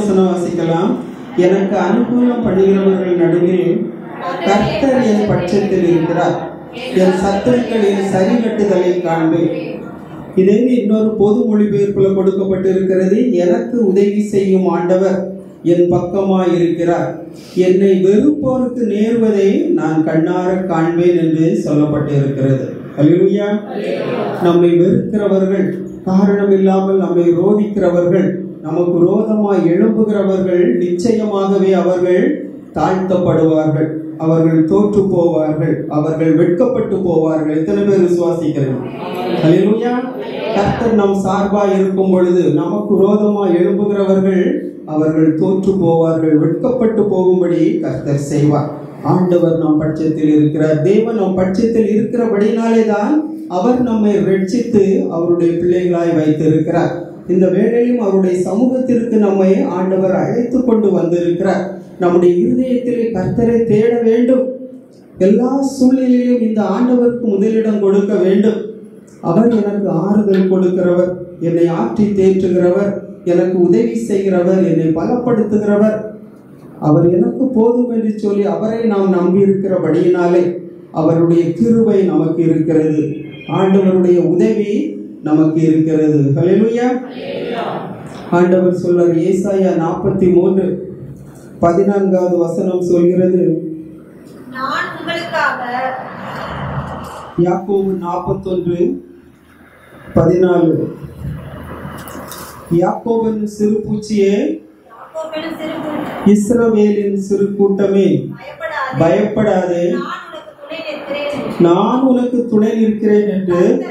வசனம் வாசிக்கலாம் எனக்கு அனுகூலம் பண்ணுகிறவர்கள் நடுவில் கர்த்தர் என் பட்சத்தில் இருக்கிறார் என் சத்துருக்களின் சரிகட்டுதலை காண்பேன் இதே இன்னொரு பொது மொழிபெயர்ப்புல கொடுக்கப்பட்டிருக்கிறது எனக்கு உதவி செய்யும் ஆண்டவர் என் பக்கமாய் இருக்கிறார் என்னை வெறுப்போருக்கு நேர்வதை நான் கண்ணார காண்பேன் என்று சொல்லப்பட்டிருக்கிறது அல்லேலூயா நம்மை வெறுக்கிறவர்கள் காரணம் இல்லாமல் நம்மை ரோதிக்கிறவர்கள் நமக்கு ரோதமாய் எழும்புகிறவர்கள் நிச்சயமாகவே அவர்கள் தாழ்த்தப்படுவார்கள் அவர்கள் தோற்று போவார்கள் அவர்கள் வெட்கப்பட்டு போவார்கள் எத்தனை பேர் விசுவாசிக்கிறீர்கள் அல்லேலூயா கர்த்தர் நம் சார்பாய் இருக்கும் பொழுது நமக்கு ரோதமாய் எழும்புகிறவர்கள் அவர்கள் தோற்று போவார்கள் வெட்கப்பட்டு போகும்படி கர்த்தர் செய்வார் ஆண்டவர் நம் பட்சத்தில் இருக்கிறார் தேவன் நம் பட்சத்தில் இருக்கிறபடினாலே தான் அவர் நம்மை ரட்சித்து அவருடைய பிள்ளைகளாய் வைத்திருக்கிறார் இந்த வேளையிலும் அவருடைய சமூகத்திற்கு நம்மை ஆண்டவர் அழைத்து கொண்டு வந்திருக்கிறார் நம்முடைய இருதயத்திலே கர்த்தரை தேட வேண்டும் எல்லா சூழ்நிலையிலும் இந்த ஆண்டவருக்கு முதலிடம் கொடுக்க வேண்டும் அவர் எனக்கு ஆறுதல் கொடுக்கிறவர் என்னை ஆற்றி தேற்றுகிறவர் எனக்கு உதவி செய்கிறவர் என்னை பலப்படுத்துகிறவர் அவர் எனக்கு போதும் என்று சொல்லி அவரை நாம் நம்பி இருக்கிறபடியினாலே அவருடைய கிருபை நமக்கு இருக்கிறது ஆண்டவருடைய உதவி நமக்கு இருக்கிறது ஹalleluya ஆண்டவர் சொல்றார் ஏசாயா நாற்பத்தி மூன்று பதினான்காவது வசனம் சொல்கிறது நான் உங்களுக்காக யாக்கோபு நாற்பத்தொன்று பதினாலு யாக்கோபின் சிறு பூச்சியே யாக்கோபெனும் சிறு இஸ்ரவேலின் சிறு கூட்டமே பயப்படாதே பயப்படாதே நான் உனக்கு துணை நிற்கிறேன் நான் உனக்கு துணை நிற்கிறேன் என்று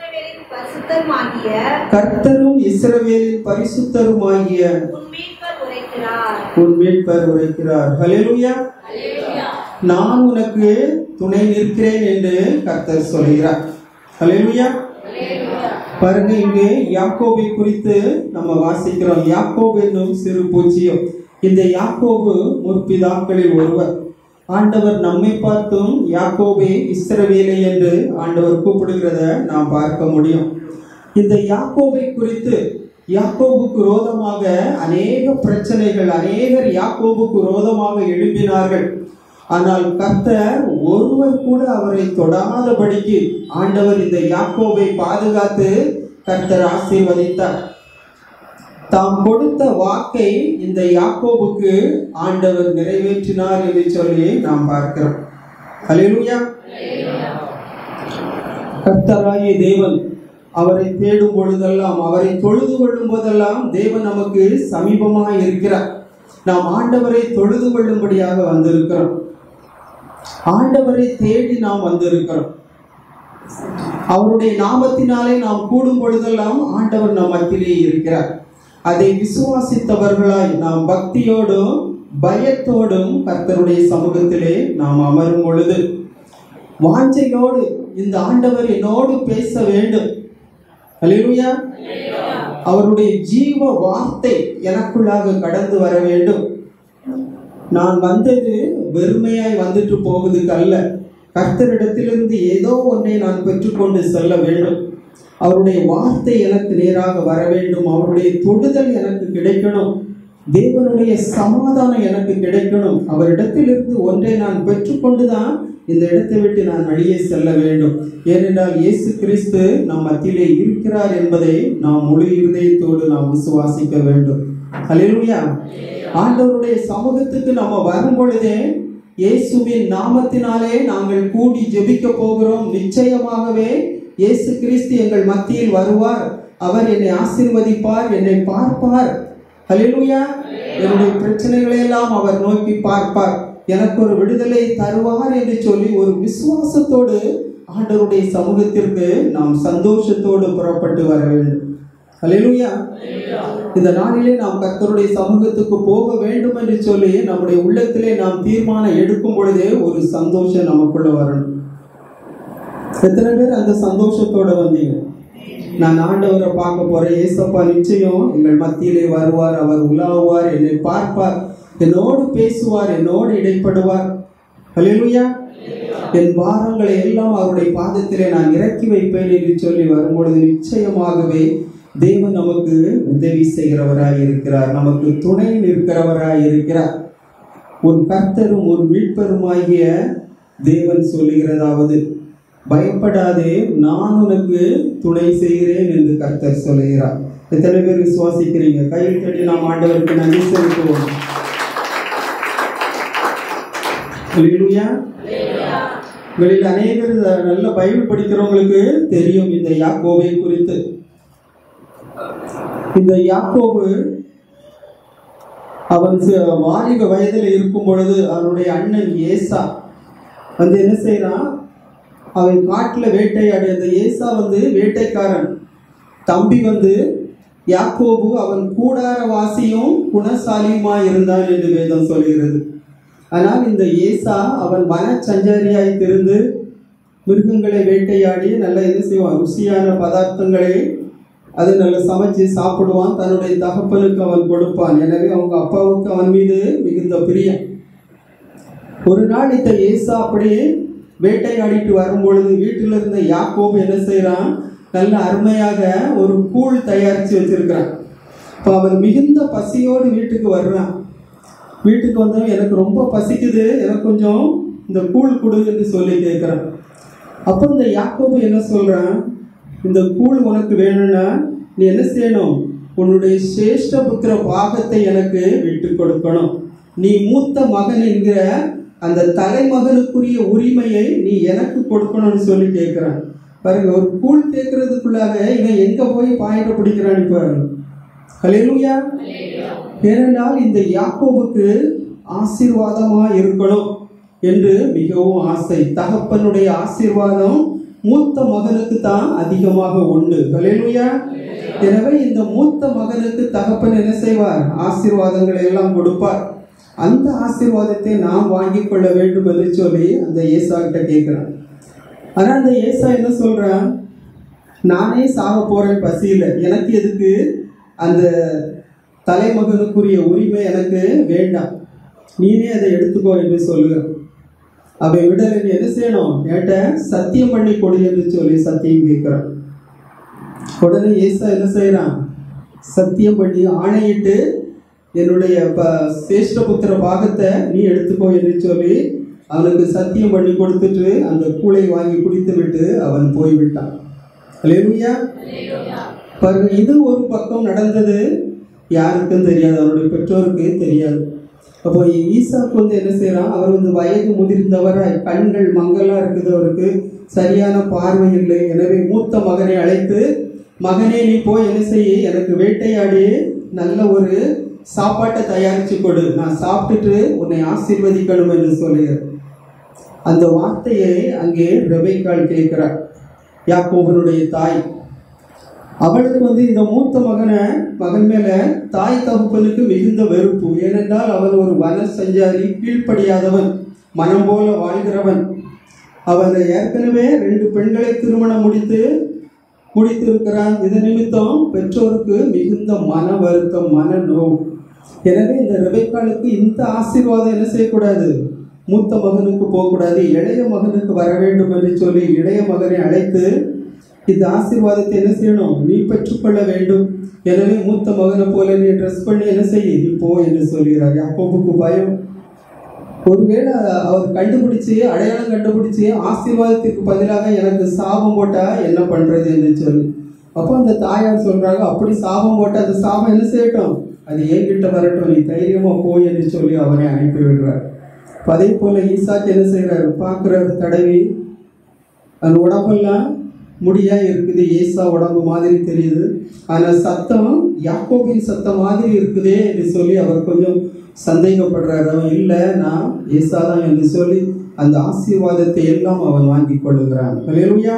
கர்த்தரும் இஸ்ரவேலின் பரிசுத்தருமாகிய கர்த்தரும் இஸ்ரவேலின் பரிசுத்தருமாகிய உன் மீட்பர் உரைக்கிறார் உன் மீட்பர் உரைக்கிறார் ஹalleluya நான் உனக்கு துணை நிற்கிறேன் என்று கர்த்தர் சொல்கிறார் ஹalleluya பாருங்க இங்கே யாக்கோபை குறித்து நம்ம வாசிக்கிறோம் யாக்கோபு என்னும் சிறு பூச்சியம் இந்த யாக்கோபு முற்பிதாக்களில் ஒருவர் ஆண்டவர் நம்மை பார்த்தும் யாக்கோபே இஸ்ரவேலை என்று ஆண்டவர் கூப்பிடுகிறத நாம் பார்க்க முடியும் இந்த யாக்கோபை குறித்து யாக்கோபுக்கு ரோதமாக அநேக பிரச்சனைகள் அநேகர் யாக்கோபுக்கு ரோதமாக எழுப்பினார்கள் ஆனால் கர்த்தர் ஒருவர் கூட அவரை தொடாதபடிக்கு ஆண்டவர் இந்த யாக்கோபை பாதுகாத்து கர்த்தர் ஆசீர்வதித்தார் தாம் கொடுத்த வாக்கை இந்த யாக்கோபுக்கு ஆண்டவர் நிறைவேற்றினார் என்று சொல்லி நாம் பார்க்கிறோம் ஹalleluya கர்த்தராகிய தேவன் அவரை தேடும் பொழுதெல்லாம் அவரை தொழுது கொள்ளும் போதெல்லாம் தேவன் நமக்கு சமீபமாக இருக்கிறார் நாம் ஆண்டவரை தொழுது கொள்ளும்படியாக வந்திருக்கிறோம் ஆண்டவரை தேடி நாம் வந்திருக்கிறோம் அவருடைய நாமத்தினாலே நாம் கூடும் பொழுதெல்லாம் ஆண்டவர் நம் மத்தியிலே இருக்கிறார் அதை விசுவாசித்தவர்களாய் நாம் பக்தியோடும் பயத்தோடும் கர்த்தருடைய சமூகத்திலே நாம் அமரும் பொழுது வாஞ்சையோடு இந்த ஆண்டவர் என்னோடு பேச வேண்டும் அல்லேலூயா அவருடைய ஜீவ வார்த்தை எனக்குள்ளாக கடந்து வர வேண்டும் நான் வந்தது வெறுமையாய் வந்துட்டு போவதுக்கு அல்ல கர்த்தரிடத்திலிருந்து ஏதோ ஒன்றை நான் பெற்றுக்கொண்டு செல்ல வேண்டும் அவருடைய வார்த்தை எனக்கு நேராக வர வேண்டும் அவருடைய தொடுதல் எனக்கு கிடைக்கணும் தேவனுடைய சமாதானம் எனக்கு கிடைக்கணும் அவரிடத்திலிருந்து ஒன்றை நான் பெற்றுக்கொண்டுதான் இந்த இடத்தை விட்டு நான் வெளியே செல்ல வேண்டும் ஏனென்றால் இயேசு கிறிஸ்து நம் மத்தியிலே இருக்கிறார் என்பதை நாம் முழு இருதயத்தோடு நாம் விசுவாசிக்க வேண்டும் ஹalleluya ஆண்டவருடைய சமூகத்துக்கு நம்ம வரும் பொழுதே இயேசுவின் நாமத்தினாலே நாங்கள் கூடி ஜெபிக்க போகிறோம் நிச்சயமாகவே இயேசு கிறிஸ்து எங்கள் மத்தியில் வருவார் அவர் என்னை ஆசீர்வதிப்பார் என்னை பார்ப்பார் ஹalleluya என்னுடைய பிரச்சனைகளை எல்லாம் அவர் நோக்கி பார்ப்பார் எனக்கு ஒரு விடுதலை தருவார் என்று சொல்லி ஒரு விசுவாசத்தோடு ஆண்டவருடைய சமூகத்திற்கு நாம் சந்தோஷத்தோடு புறப்பட்டு வர வேண்டும் ஹalleluya இந்த நாளிலே நாம் கர்த்தருடைய சமூகத்துக்கு போக வேண்டும் என்று சொல்லி நம்முடைய உள்ளத்திலே நாம் தீர்மானம் எடுக்கும் பொழுதே ஒரு சந்தோஷம் நமக்குள்ள வரணும் எத்தனை பேர் அந்த சந்தோஷத்தோட வந்தீங்க நான் ஆண்டவரை பார்க்க போறேன் ஏசப்பா நிச்சயம் எங்கள் மத்தியிலே வருவார் அவர் உலாவுவார் என்னை பார்ப்பார் என்னோடு பேசுவார் என்னோடு இடைப்படுவார் ஹalleluya என் பாரங்களை எல்லாம் அவருடைய பாதத்திலே நான் இறக்கி வைப்பேன் என்று சொல்லி வரும்பொழுது நிச்சயமாகவே தேவன் நமக்கு உதவி செய்கிறவராய் இருக்கிறார் நமக்கு துணை நிற்கிறவராய் இருக்கிறார் உன் கர்த்தரும் ஒரு மீட்பருமாகிய தேவன் சொல்லுகிறதாவது பயப்படாதே நான் உனக்கு துணை செய்கிறேன் என்று கர்த்தர் சொல்லுகிறார் எத்தனை பேர் விசுவாசிக்கிறீங்க கையில் தட்டி நாம் ஆண்டவருக்கு நன்றி செலுத்துவோம் ஹalleluya உங்களில் அநேகர் இந்த நல்ல பைபிள் படிக்கிறவங்களுக்கு தெரியும் இந்த யாக்கோவை குறித்து இந்த யாக்கோபு அவன் சி- வாலிப வயதில் இருக்கும் பொழுது அவனுடைய அண்ணன் ஏசா வந்து என்ன செய்றான் அவன் காட்டுல வேட்டையாடி அந்த ஏசா வந்து வேட்டைக்காரன் தம்பி வந்து யாக்கோபு அவன் கூடாரவாசியும் குணசாலியுமா இருந்தான் என்று வேதம் சொல்கிறது ஆனால் இந்த ஏசா அவன் வன சஞ்சாரியாய் திருந்து மிருகங்களை வேட்டையாடி நல்ல என்ன செய்வான் ருசியான பதார்த்தங்களை அது நல்ல சமைச்சு சாப்பிடுவான் தன்னுடைய தகப்பனுக்கு அவன் கொடுப்பான் எனவே அவங்க அப்பாவுக்கு அவன் மீது மிகுந்த பிரியம் ஒரு நாள் இந்த ஏசா அப்படியே வேட்டையாடிட்டு வரும்பொழுது வீட்டில் இருந்த யாக்கோபு என்ன செய்றான் நல்ல அருமையாக ஒரு கூழ் தயாரித்து வச்சிருக்கிறான் இப்போ அவன் மிகுந்த பசியோடு வீட்டுக்கு வர்றான் வீட்டுக்கு வந்தவன் எனக்கு ரொம்ப பசிக்குது எனக்கு கொஞ்சம் இந்த கூழ் கொடு என்று சொல்லி கேட்குறான் அப்போ இந்த யாக்கோபு என்ன சொல்றான் இந்த கூழ் உனக்கு வேணும்னா நீ என்ன செய்யணும் உன்னுடைய சிரேஷ்ட புத்திர பாகத்தை எனக்கு விட்டு கொடுக்கணும் நீ மூத்த மகன் என்கிற அந்த தலைமகனுக்குரிய உரிமையை நீ எனக்கு கொடுக்கணும்னு சொல்லி கேட்கிறான் பாருங்க ஒரு கூழ் கேட்கறதுக்குள்ளாக இவன் எங்க போய் பாயிட்ட பிடிக்கிறான்னு பாருங்க ஹalleluya ஏனென்றால் இந்த யாக்கோபுக்கு ஆசீர்வாதமா இருக்கணும் என்று மிகவும் ஆசை தகப்பனுடைய ஆசீர்வாதம் மூத்த மகனுக்கு தான் அதிகமாக உண்டு ஹalleluya எனவே இந்த மூத்த மகனுக்கு தகப்பன் என்ன செய்வார் ஆசீர்வாதங்களை எல்லாம் கொடுப்பார் அந்த ஆசீர்வாதத்தை நாம் வாங்கிக் கொள்ள வேண்டும் என்று சொல்லி அந்த ஏசா கிட்ட கேட்கிறான் ஆனா அந்த ஏசா என்ன சொல்றான் நானே சாக போறேன் பசியில எனக்கு எதுக்கு அந்த தலைமகனுக்குரிய உரிமை எனக்கு வேண்டாம் நீனே அதை எடுத்துக்கோ என்று சொல்லுகிறான் அவன் விடலை நீ என்ன செய்யணும் என்கிட்ட சத்தியம் பண்ணி கொடு என்று சொல்லி சத்தியம் கேட்கிறான் உடனே ஏசா என்ன செய்யறான் சத்தியம் பண்ணி ஆணையிட்டு என்னுடைய ப சேஷ்டபுத்திர பாகத்தை நீ எடுத்துக்கோ என்று சொல்லி அவனுக்கு சத்தியம் பண்ணி கொடுத்துட்டு அந்த கூளை வாங்கி குடித்து விட்டு அவன் போய்விட்டான் அல்லேலூயா பாருங்க இது ஒரு பக்கம் நடந்தது யாருக்கும் தெரியாது அவருடைய பெற்றோருக்கு தெரியாது அப்போ ஈசாக்கு வந்து என்ன செய்யறான் அவர் வந்து வயது முதிர்ந்தவராய் கண்கள் மங்கலா இருக்குது அவருக்கு சரியான பார்வை இல்லை எனவே மூத்த மகனை அழைத்து மகனே நீ போய் என்ன செய்ய எனக்கு வேட்டையாடி நல்ல ஒரு சாப்பாட்டை தயாரிச்சு கொடு நான் சாப்பிட்டுட்டு உன்னை ஆசீர்வதிக்கணும் என்று சொல்லுகிறார் அந்த வார்த்தையை அங்கே ரெபைக்காள் கேட்கிறார் யாக்கோபனுடைய தாய் அவளுக்கு வந்து இந்த மூத்த மகனை மகன் மேல தாய் தகப்பனுக்கு மிகுந்த வெறுப்பு ஏனென்றால் அவன் ஒரு வன சஞ்சாரி கீழ்ப்படியாதவன் மனம் போல வாழ்கிறவன் அவன் ஏற்கனவே ரெண்டு பெண்களை திருமணம் முடித்து முடித்திருக்கிறான் இது நிமித்தம் பெற்றோருக்கு மிகுந்த மன வருத்தம் மன நோவு எனவே இந்த ரெபைக்காலுக்கு இந்த ஆசீர்வாதம் என்ன செய்யக்கூடாது மூத்த மகனுக்கு போகக்கூடாது இளைய மகனுக்கு வர வேண்டும் என்று சொல்லி இளைய மகனை அழைத்து இந்த ஆசீர்வாதத்தை என்ன செய்யணும் நீ பெற்றுக்கொள்ள வேண்டும் எனவே மூத்த மகனை போல நீ ட்ரெஸ் பண்ணி என்ன செய்ய நீ போ என்று சொல்கிறார் யாக்கோபுக்கு பயம் ஒருவேளை அவர் கண்டுபிடிச்சு அடையாளம் கண்டுபிடிச்சு ஆசீர்வாதத்திற்கு பதிலாக எனக்கு சாபம் போட்டா என்ன பண்றது என்று சொல்லி அப்போ அந்த தாயார் சொல்றாங்க அப்படி சாபம் போட்டா அந்த சாபம் என்ன செய்யட்டும் அது என்கிட்ட வரட்டும் நீ தைரியமா போய் என்று சொல்லி அவனை அனுப்பி விடுறார் அப்ப அதே போல ஈசாக்கு என்ன செய்யறாரு பார்க்கிறாரு தடவி அந்த உடம்பெல்லாம் முடியா இருக்குது ஏசா உடம்பு மாதிரி தெரியுது ஆனா சத்தம் யாக்கோபின் சத்தம் மாதிரி இருக்குதே என்று சொல்லி அவர் கொஞ்சம் சந்தேகப்படுறாரு அவன் இல்லை நான் ஏசா தான் என்று சொல்லி அந்த ஆசீர்வாதத்தை எல்லாம் அவன் வாங்கி கொள்ளுகிறான் ஹalleluya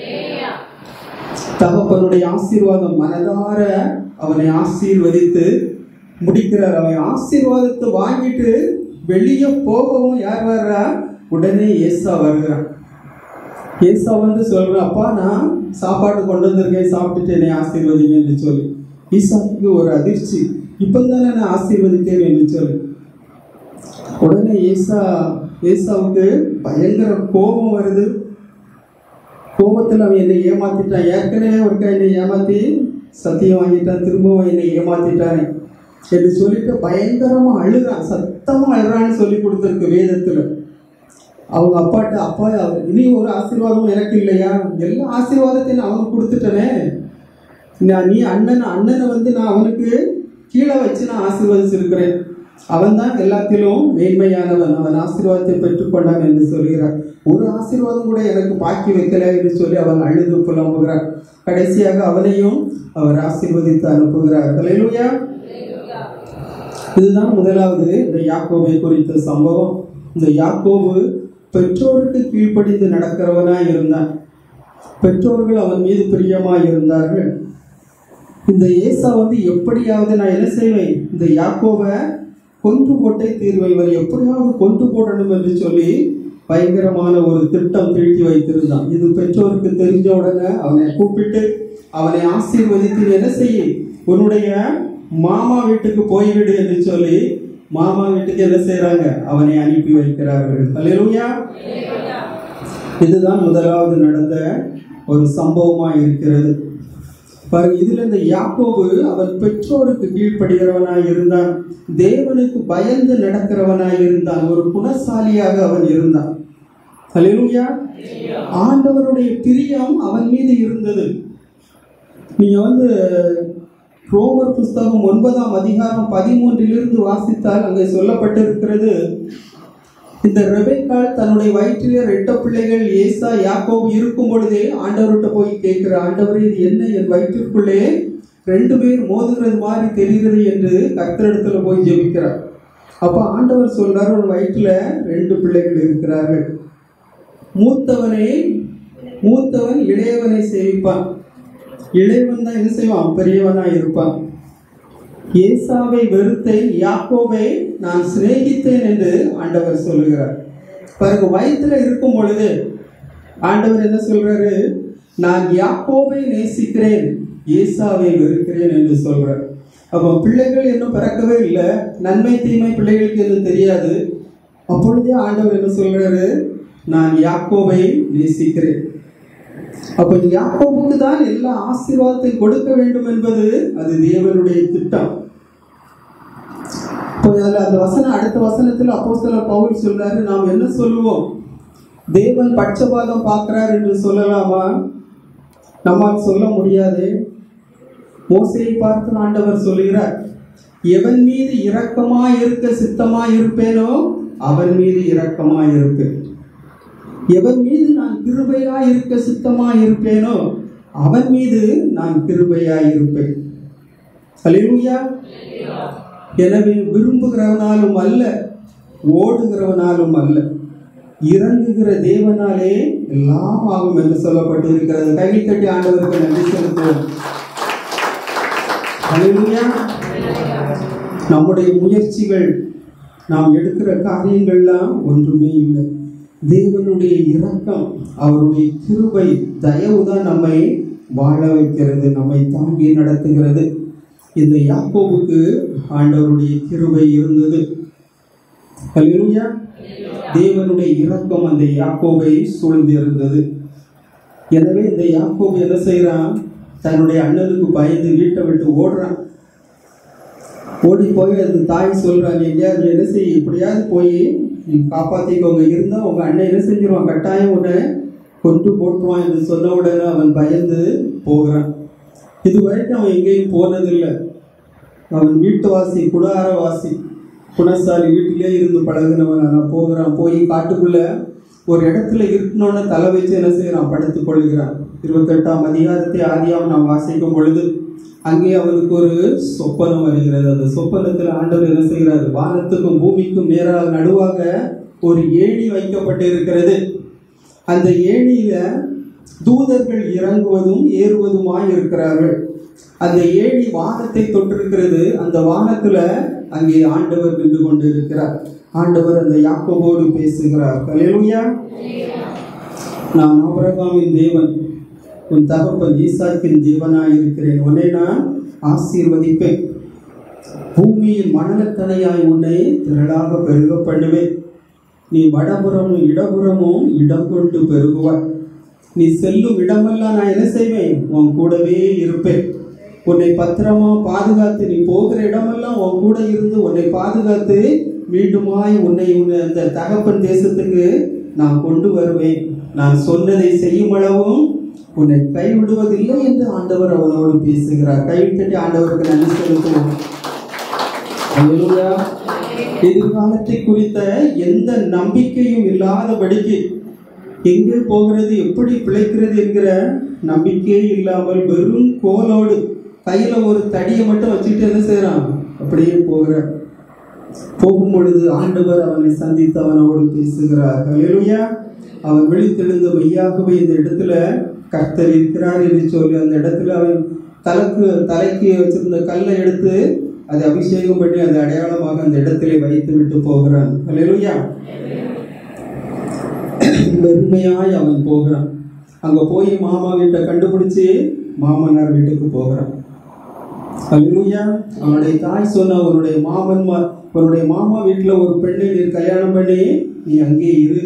தகப்பனுடைய ஆசீர்வாதம் மனதார அவனை ஆசீர்வதித்து முடிக்கிறார் அவன் ஆசீர்வாதத்தை வாங்கிட்டு வெளியே போகவும் யார் வர்றா உடனே ஏசா வருகிறான் ஏசா வந்து சொல்றான் அப்பா நான் சாப்பாடு கொண்டு வந்திருக்கேன் சாப்பிட்டுட்டு என்னை ஆசீர்வதிங்க என்று சொல்லி ஈசாவுக்கு ஒரு அதிர்ச்சி இப்பந்தானே நான் ஆசீர்வதித்தேன் என்று சொல்லி உடனே ஏசா ஏசாவுக்கு பயங்கர கோபம் வருது கோபத்தில் அவன் என்னை ஏமாத்திட்டான் ஏற்கனவே ஒருக்கா என்னை ஏமாத்தி சத்தியம் வாங்கிட்டான் திரும்பவும் என்னை ஏமாத்திட்டானே என்று சொல்லிட்டு பயங்கரமா அழுறான் சத்தமா அழுறான்னு சொல்லி கொடுத்துருக்கு வேதத்துல அவங்க அப்பாட்ட அப்பா அவர் இனி ஒரு ஆசீர்வாதமும் எனக்கு இல்லையா எல்லா ஆசீர்வாதத்தையும் நான் அவனுக்கு கொடுத்துட்டேனே நான் நீ அண்ணன் அண்ணனை வந்து நான் அவனுக்கு கீழே வச்சு நான் ஆசீர்வதிச்சிருக்கிறேன் அவன் தான் எல்லாத்திலும் மேன்மையானவன் அவன் ஆசீர்வாதத்தை பெற்றுக்கொண்டான் என்று சொல்கிறார் ஒரு ஆசீர்வாதம் கூட எனக்கு பாக்கி வைக்கல என்று சொல்லி அவன் அழுது புலம்புகிறார் கடைசியாக அவனையும் அவர் ஆசீர்வதித்து அனுப்புகிறார் ஹalleluya இதுதான் முதலாவது இந்த யாக்கோபை குறித்த சம்பவம் இந்த யாக்கோபு பெற்றோருக்கு கீழ்ப்படிந்து நடக்கிறவனாய் இருந்தான் பெற்றோர்கள் அவன் மீது பிரியமாய் இருந்தார்கள் இந்த ஏசா வந்து எப்படியாவது நான் என்ன செய்வேன் இந்த யாக்கோவை கொன்று போட்டே தீர்வை இவர் எப்படியாவது கொன்று போடணும் என்று சொல்லி பயங்கரமான ஒரு திட்டம் தீட்டி வைத்திருந்தான் இது பெற்றோருக்கு தெரிஞ்ச உடனே அவனை கூப்பிட்டு அவனை ஆசீர்வதித்து என்ன செய்ய உன்னுடைய மாமா வீட்டுக்கு போய்விடு என்று சொல்லி மாமா வீட்டுக்கு என்ன செய்றாங்க அவனை அனுப்பி வைக்கிறார்கள் அல்லேலூயா இதுதான் முதலாவது நடந்த ஒரு சம்பவமா இருக்கிறது பாருங்க இதுல இந்த யாக்கோபு அவன் பெற்றோருக்கு கீழ்ப்படுகிறவனாய் இருந்தான் தேவனுக்கு பயந்து நடக்கிறவனாய் இருந்தான் ஒரு குணசாலியாக அவன் இருந்தான் ஹalleluya ஆண்டவருடைய பிரியம் அவன் மீது இருந்தது நீங்க வந்து ரோமர் புஸ்தகம் ஒன்பதாம் அதிகாரம் பதிமூன்றிலிருந்து வாசித்தால் அங்கே சொல்லப்பட்டிருக்கிறது இந்த ரெபேக்காள் தன்னுடைய வயிற்றிலே ரெட்ட பிள்ளைகள் ஏசா யாக்கோபு இருக்கும் பொழுதே ஆண்டவர்கிட்ட போய் கேட்கிற ஆண்டவரே இது என்ன என் வயிற்றிற்குள்ளே ரெண்டு பேர் மோதுகிறது மாதிரி தெரிகிறது என்று கர்த்தரிடத்துல போய் ஜெபிக்கிறார் அப்ப ஆண்டவர் சொல்றார் உன் வயிற்றுல ரெண்டு பிள்ளைகள் இருக்கிறார்கள் மூத்தவனே மூத்தவன் இளையவனை சேவிப்பான் இளையவன் தான் என்ன செய்வான் பெரியவனா இருப்பான் ஏசாவை வெறுத்தேன் யாக்கோபை நான் சிநேகித்தேன் என்று ஆண்டவர் சொல்லுகிறார் பாருங்க வயிற்றுல இருக்கும் பொழுது ஆண்டவர் என்ன சொல்றாரு நான் யாக்கோபை நேசிக்கிறேன் ஏசாவை வெறுக்கிறேன் என்று சொல்றார் அப்போ பிள்ளைகள் இன்னும் பிறக்கவே இல்லை நன்மை தீமை பிள்ளைகளுக்கு எதுவும் தெரியாது அப்பொழுதே ஆண்டவர் என்ன சொல்றாரு நான் யாக்கோபை நேசிக்கிறேன் அப்ப யாக்கோபுக்கு தான் எல்லா ஆசீர்வாதத்தை கொடுக்க வேண்டும் என்பது அது தேவனுடைய திட்டம் இப்போ அதுல அந்த வசனம் அடுத்த வசனத்தில் அப்போஸ்தலர் பவுல் சொல்றாரு நாம் என்ன சொல்லுவோம் தேவன் பட்சபாதம் பார்க்கிறார் என்று சொல்லலாமா நம்மால் சொல்ல முடியாது மோசையை பார்த்து ஆண்டவர் சொல்லுகிறார் எவன் மீது இரக்கமாய் இருக்க சித்தமாய் இருப்பேனோ அவன் மீது இரக்கமாய் இருப்பேன் எவன் மீது நான் கிருபையாய் இருக்க சித்தமாய் இருப்பேனோ அவன் மீது நான் கிருபையாய் இருப்பேன் அல்லேலூயா எனவே விரும்புகிறவனாலும் அல்ல ஓடுகிறவனாலும் அல்ல இறங்குகிற தேவனாலே எல்லாம் ஆகும் என்று சொல்லப்பட்டு இருக்கிறது கை தட்டி ஆண்டவருக்கு நன்றி செலுத்துவோம் அல்லேலூயா நம்முடைய முயற்சிகள் நாம் எடுக்கிற காரியங்கள்லாம் ஒன்றுமே இல்லை தேவனுடைய இரக்கம் அவருடைய கிருபை தயவு தான் நம்மை வாழ வைக்கிறது நம்மை தாங்கி நடத்துகிறது இந்த யாக்கோபுக்கு ஆண்டவருடைய கிருபை இருந்தது அல்லேலூயா தேவனுடைய இரக்கம் அந்த யாக்கோபை சூழ்ந்து இருந்தது எனவே இந்த யாக்கோபு என்ன செய்யறான் தன்னுடைய அண்ணனுக்கு பயந்து வீட்டை விட்டு ஓடுறான் ஓடி போய் அந்த தாய் சொல்றாங்க எங்கேயாவது என்ன செய்ய எப்படியாவது போய் நீ காப்பாத்திக்கோங்க இருந்தா உங்க அண்ணன் என்ன செஞ்சிருவான் கட்டாயம் உன்னை கொண்டு போட்டுருவான் என்று சொன்ன உடனே அவன் பயந்து போகிறான் இது வரைக்கும் அவன் எங்கேயும் போனதில்லை அவன் வீட்டுவாசி குடாரவாசி குணசாலி வீட்டிலே இருந்து பழகினவன் நான் போகிறான் போய் காட்டுக்குள்ள ஒரு இடத்துல இருக்கணும்னு தலை வச்சு என்ன செய்யறான் படுத்துக் கொள்கிறான் இருபத்தெட்டாம் அதிகாரத்தை ஆதியாம் நாம் வாசிக்கும் பொழுது அங்கே அவனுக்கு ஒரு சொப்பனம் வருகிறது அந்த சொப்பனத்தில் ஆண்டவர் என்ன செய்கிறார் வானத்துக்கும் பூமிக்கும் நேராக நடுவாக ஒரு ஏணி வைக்கப்பட்டு இருக்கிறது அந்த ஏணியில தூதர்கள் இறங்குவதும் ஏறுவதுமாய் இருக்கிறார்கள் அந்த ஏணி வானத்தை தொட்டிருக்கிறது அந்த வானத்துல அங்கே ஆண்டவர் நின்று கொண்டு இருக்கிறார் ஆண்டவர் அந்த யாக்கோபோடு பேசுகிறார் அல்லேலூயா நான் ஆபிரகாமின் தேவன் உன் தகப்பன் ஈசாக்கின் தேவனாய் இருக்கிறேன் உன்னை நான் ஆசீர்வதிப்பேன் பூமியின் மணலத்தனையாய் உன்னை திரளாக பெருக பண்ணுவேன் நீ வடபுறமும் இடபுறமும் இடம் கொண்டு பெருகுவாய் நீ செல்லும் இடமெல்லாம் நான் என்ன செய்வேன் உன் கூடவே இருப்பேன் உன்னை பத்திரமா பாதுகாத்து நீ போகிற இடமெல்லாம் உன் கூட இருந்து உன்னை பாதுகாத்து மீண்டுமாய் உன்னை உன்னை அந்த தகப்பன் தேசத்துக்கு நான் கொண்டு வருவேன் நான் சொன்னதை செய்யும் அளவும் உன்னை கைவிடுவதில்லை என்று ஆண்டவர் அவனோடு பேசுகிறார் கைவிட்டு ஆண்டவருக்கு நன்றி செலுத்துவோம் அல்லேலூயா. எதிர்காலத்தை குறித்த எந்த நம்பிக்கையும் இல்லாதபடிக்கு எங்கே போகிறது எப்படி பிழைக்கிறது என்கிற நம்பிக்கையே இல்லாமல் வெறும் கோலோடு கையில ஒரு தடியை மட்டும் வச்சுட்டு என்ன செய்யறான் அப்படியே போகிறார் போகும் பொழுது ஆண்டவர் அவனை சந்தித்து அவனோடு பேசுகிறார் அல்லேலூயா அவன் விழித்தெழுந்த மெய்யாகவே இந்த இடத்துல கர்த்தர் இருக்கிறார் என்று சொல்லி அந்த இடத்துல அவன் தலைக்கு தலைக்கு வச்சிருந்த கல்லை எடுத்து அதை அபிஷேகம் பண்ணி அதை அடையாளமாக அந்த இடத்திலே வைத்து விட்டு போகிறான் அல்லேலூயா வெறுமையாய் அவன் போகிறான் அங்க போய் மாமா வீட்டை கண்டுபிடிச்சு மாமனார் வீட்டுக்கு போகிறான் அல்லேலூயா அவனுடைய தாய் சொன்ன உன்னுடைய மாமன் மா- உன்னுடைய மாமா வீட்டுல ஒரு பெண்ணை நீ கல்யாணம் பண்ணி நீ அங்கே இரு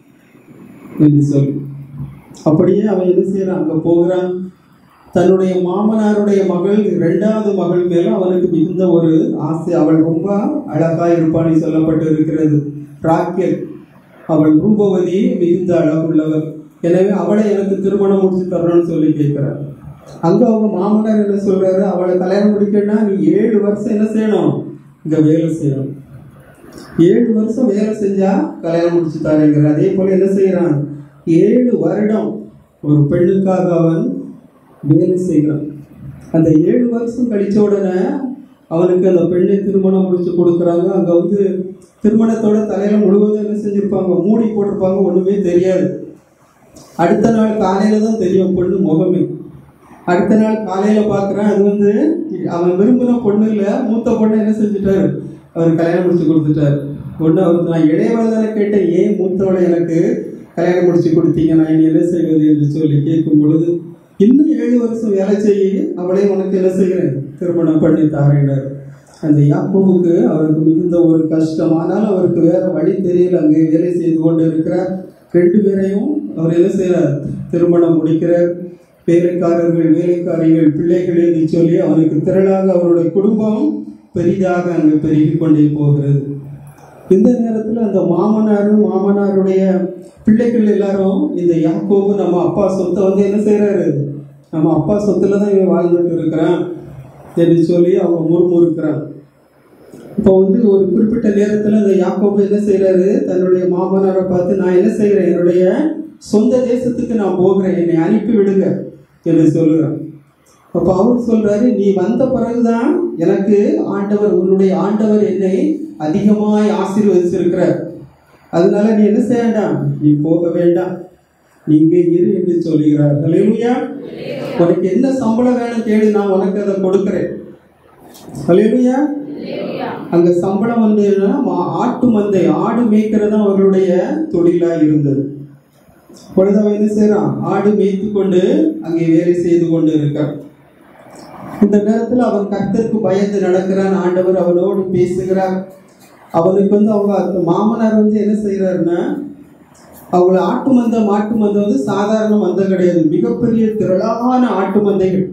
என்று சொல்லி அப்படியே அவன் என்ன செய்யறான் அங்க போகிறான் தன்னுடைய மாமனாருடைய மகள் இரண்டாவது மகள் மேல அவனுக்கு மிகுந்த ஒரு ஆசை அவள் ரொம்ப அழகா இருப்பான்னு சொல்லப்பட்டு இருக்கிறது ராக்கெல் அவள் ரூபவதி மிகுந்த அழகுள்ளவர் எனவே அவளை எனக்கு திருமணம் முடிச்சு தரணும்னு சொல்லி கேட்கிறார் அங்க அவங்க மாமனார் என்ன சொல்றாரு அவளை கல்யாணம் முடிக்கணும்னா நீ ஏழு வருஷம் என்ன செய்யணும் இங்க வேலை செய்யணும் ஏழு வருஷம் வேலை செஞ்சா கல்யாணம் முடிச்சு தரேங்கிற அதே போல என்ன செய்யறான் ஏழு வருடம் ஒரு பெண்ணுக்காக அவன் வேலை செய்கிறான் அந்த ஏழு வருஷம் கழிச்ச உடனே அவனுக்கு அந்த பெண்ணை திருமணம் முடிச்சு கொடுக்குறாங்க அங்க வந்து திருமணத்தோட தலையில முழுவதும் என்ன செஞ்சிருப்பாங்க மூடி போட்டிருப்பாங்க ஒண்ணுமே தெரியாது அடுத்த நாள் காலையில தான் தெரியும் பொண்ணு முகமே அடுத்த நாள் காலையில பார்க்கறேன் அது வந்து அவன் விரும்பின பொண்ணு இல்ல மூத்த பொண்ணை என்ன செஞ்சுட்டாரு அவர் கல்யாணம் முடிச்சு கொடுத்துட்டாரு ஒண்ணு அவருக்கு நான் இடையவளை தானே கேட்டேன் ஏன் மூத்தவளை எனக்கு கல்யாணம் முடிச்சு கொடுத்தீங்க நான் இனி என்ன செய்வது என்று சொல்லி கேட்கும் பொழுது இன்னும் ஏழு வருஷம் வேலை செய்ய அவளை உனக்கு என்ன செய்கிறேன் திருமணம் பண்ணி தாரினார் அந்த யாக்கோவுக்கு அவருக்கு மிகுந்த ஒரு கஷ்டம் ஆனால் அவருக்கு வேற வழி தெரியல அங்கே வேலை செய்து கொண்டு இருக்கிறார் ரெண்டு பேரையும் அவர் என்ன செய்கிறார் திருமணம் முடிக்கிறார் வேலைக்காரர்கள் வேலைக்காரிகள் பிள்ளைகள் என்று சொல்லி அவனுக்கு திரளாக அவருடைய குடும்பம் பெரிதாக அங்கு பெருகி கொண்டே போகிறது இந்த நேரத்தில் அந்த மாமனாரும் மாமனாருடைய பிள்ளைகள் எல்லாரும் இந்த யாக்கோபு நம்ம அப்பா சொத்தை வந்து என்ன செய்றாரு நம்ம அப்பா சொத்துல தான் இவன் வாழ்ந்துட்டு இருக்கிறான் என்று சொல்லி அவங்க முறுமுறுக்கிறான் இப்போ வந்து ஒரு குறிப்பிட்ட நேரத்தில் இந்த யாக்கோபு என்ன செய்றாரு தன்னுடைய மாமனாரை பார்த்து நான் என்ன செய்கிறேன் என்னுடைய சொந்த தேசத்துக்கு நான் போகிறேன் என்னை அனுப்பி விடுங்க என்று சொல்லுறான் அப்போ அவர் சொல்றாரு நீ வந்த பிறகுதான் எனக்கு ஆண்டவர் உன்னுடைய ஆண்டவர் என்னை அதிகமாய் ஆசீர்வதிச்சிருக்கிறார் அதனால நீ என்ன செய்ய வேண்டாம் நீ போக வேண்டாம் நீங்க இரு என்று சொல்லுகிறார் ஹalleluya உனக்கு என்ன சம்பளம் வேணும் கேளு நான் உனக்கு அதை கொடுக்கிறேன் ஹalleluya அங்க சம்பளம் வந்து என்னன்னா, மா- ஆட்டு மந்தை ஆடு மேய்க்கிறது தான் அவர்களுடைய தொழிலா இருந்தது பொழுது அவன் என்ன செய்யறான் ஆடு மேய்த்து கொண்டு அங்கே வேலை செய்து கொண்டு இருக்கான் இந்த நேரத்தில் அவன் கர்த்தருக்கு பயந்து நடக்கிறான் ஆண்டவர் அவனோடு பேசுகிறார் அவனுக்கு வந்து அவங்க அந்த மாமனார் வந்து என்ன செய்யறாருன்னா அவங்கள ஆட்டு மந்த மாட்டு மந்தம் வந்து சாதாரண மந்தம் கிடையாது மிகப்பெரிய திரளான ஆட்டு மந்தைகள்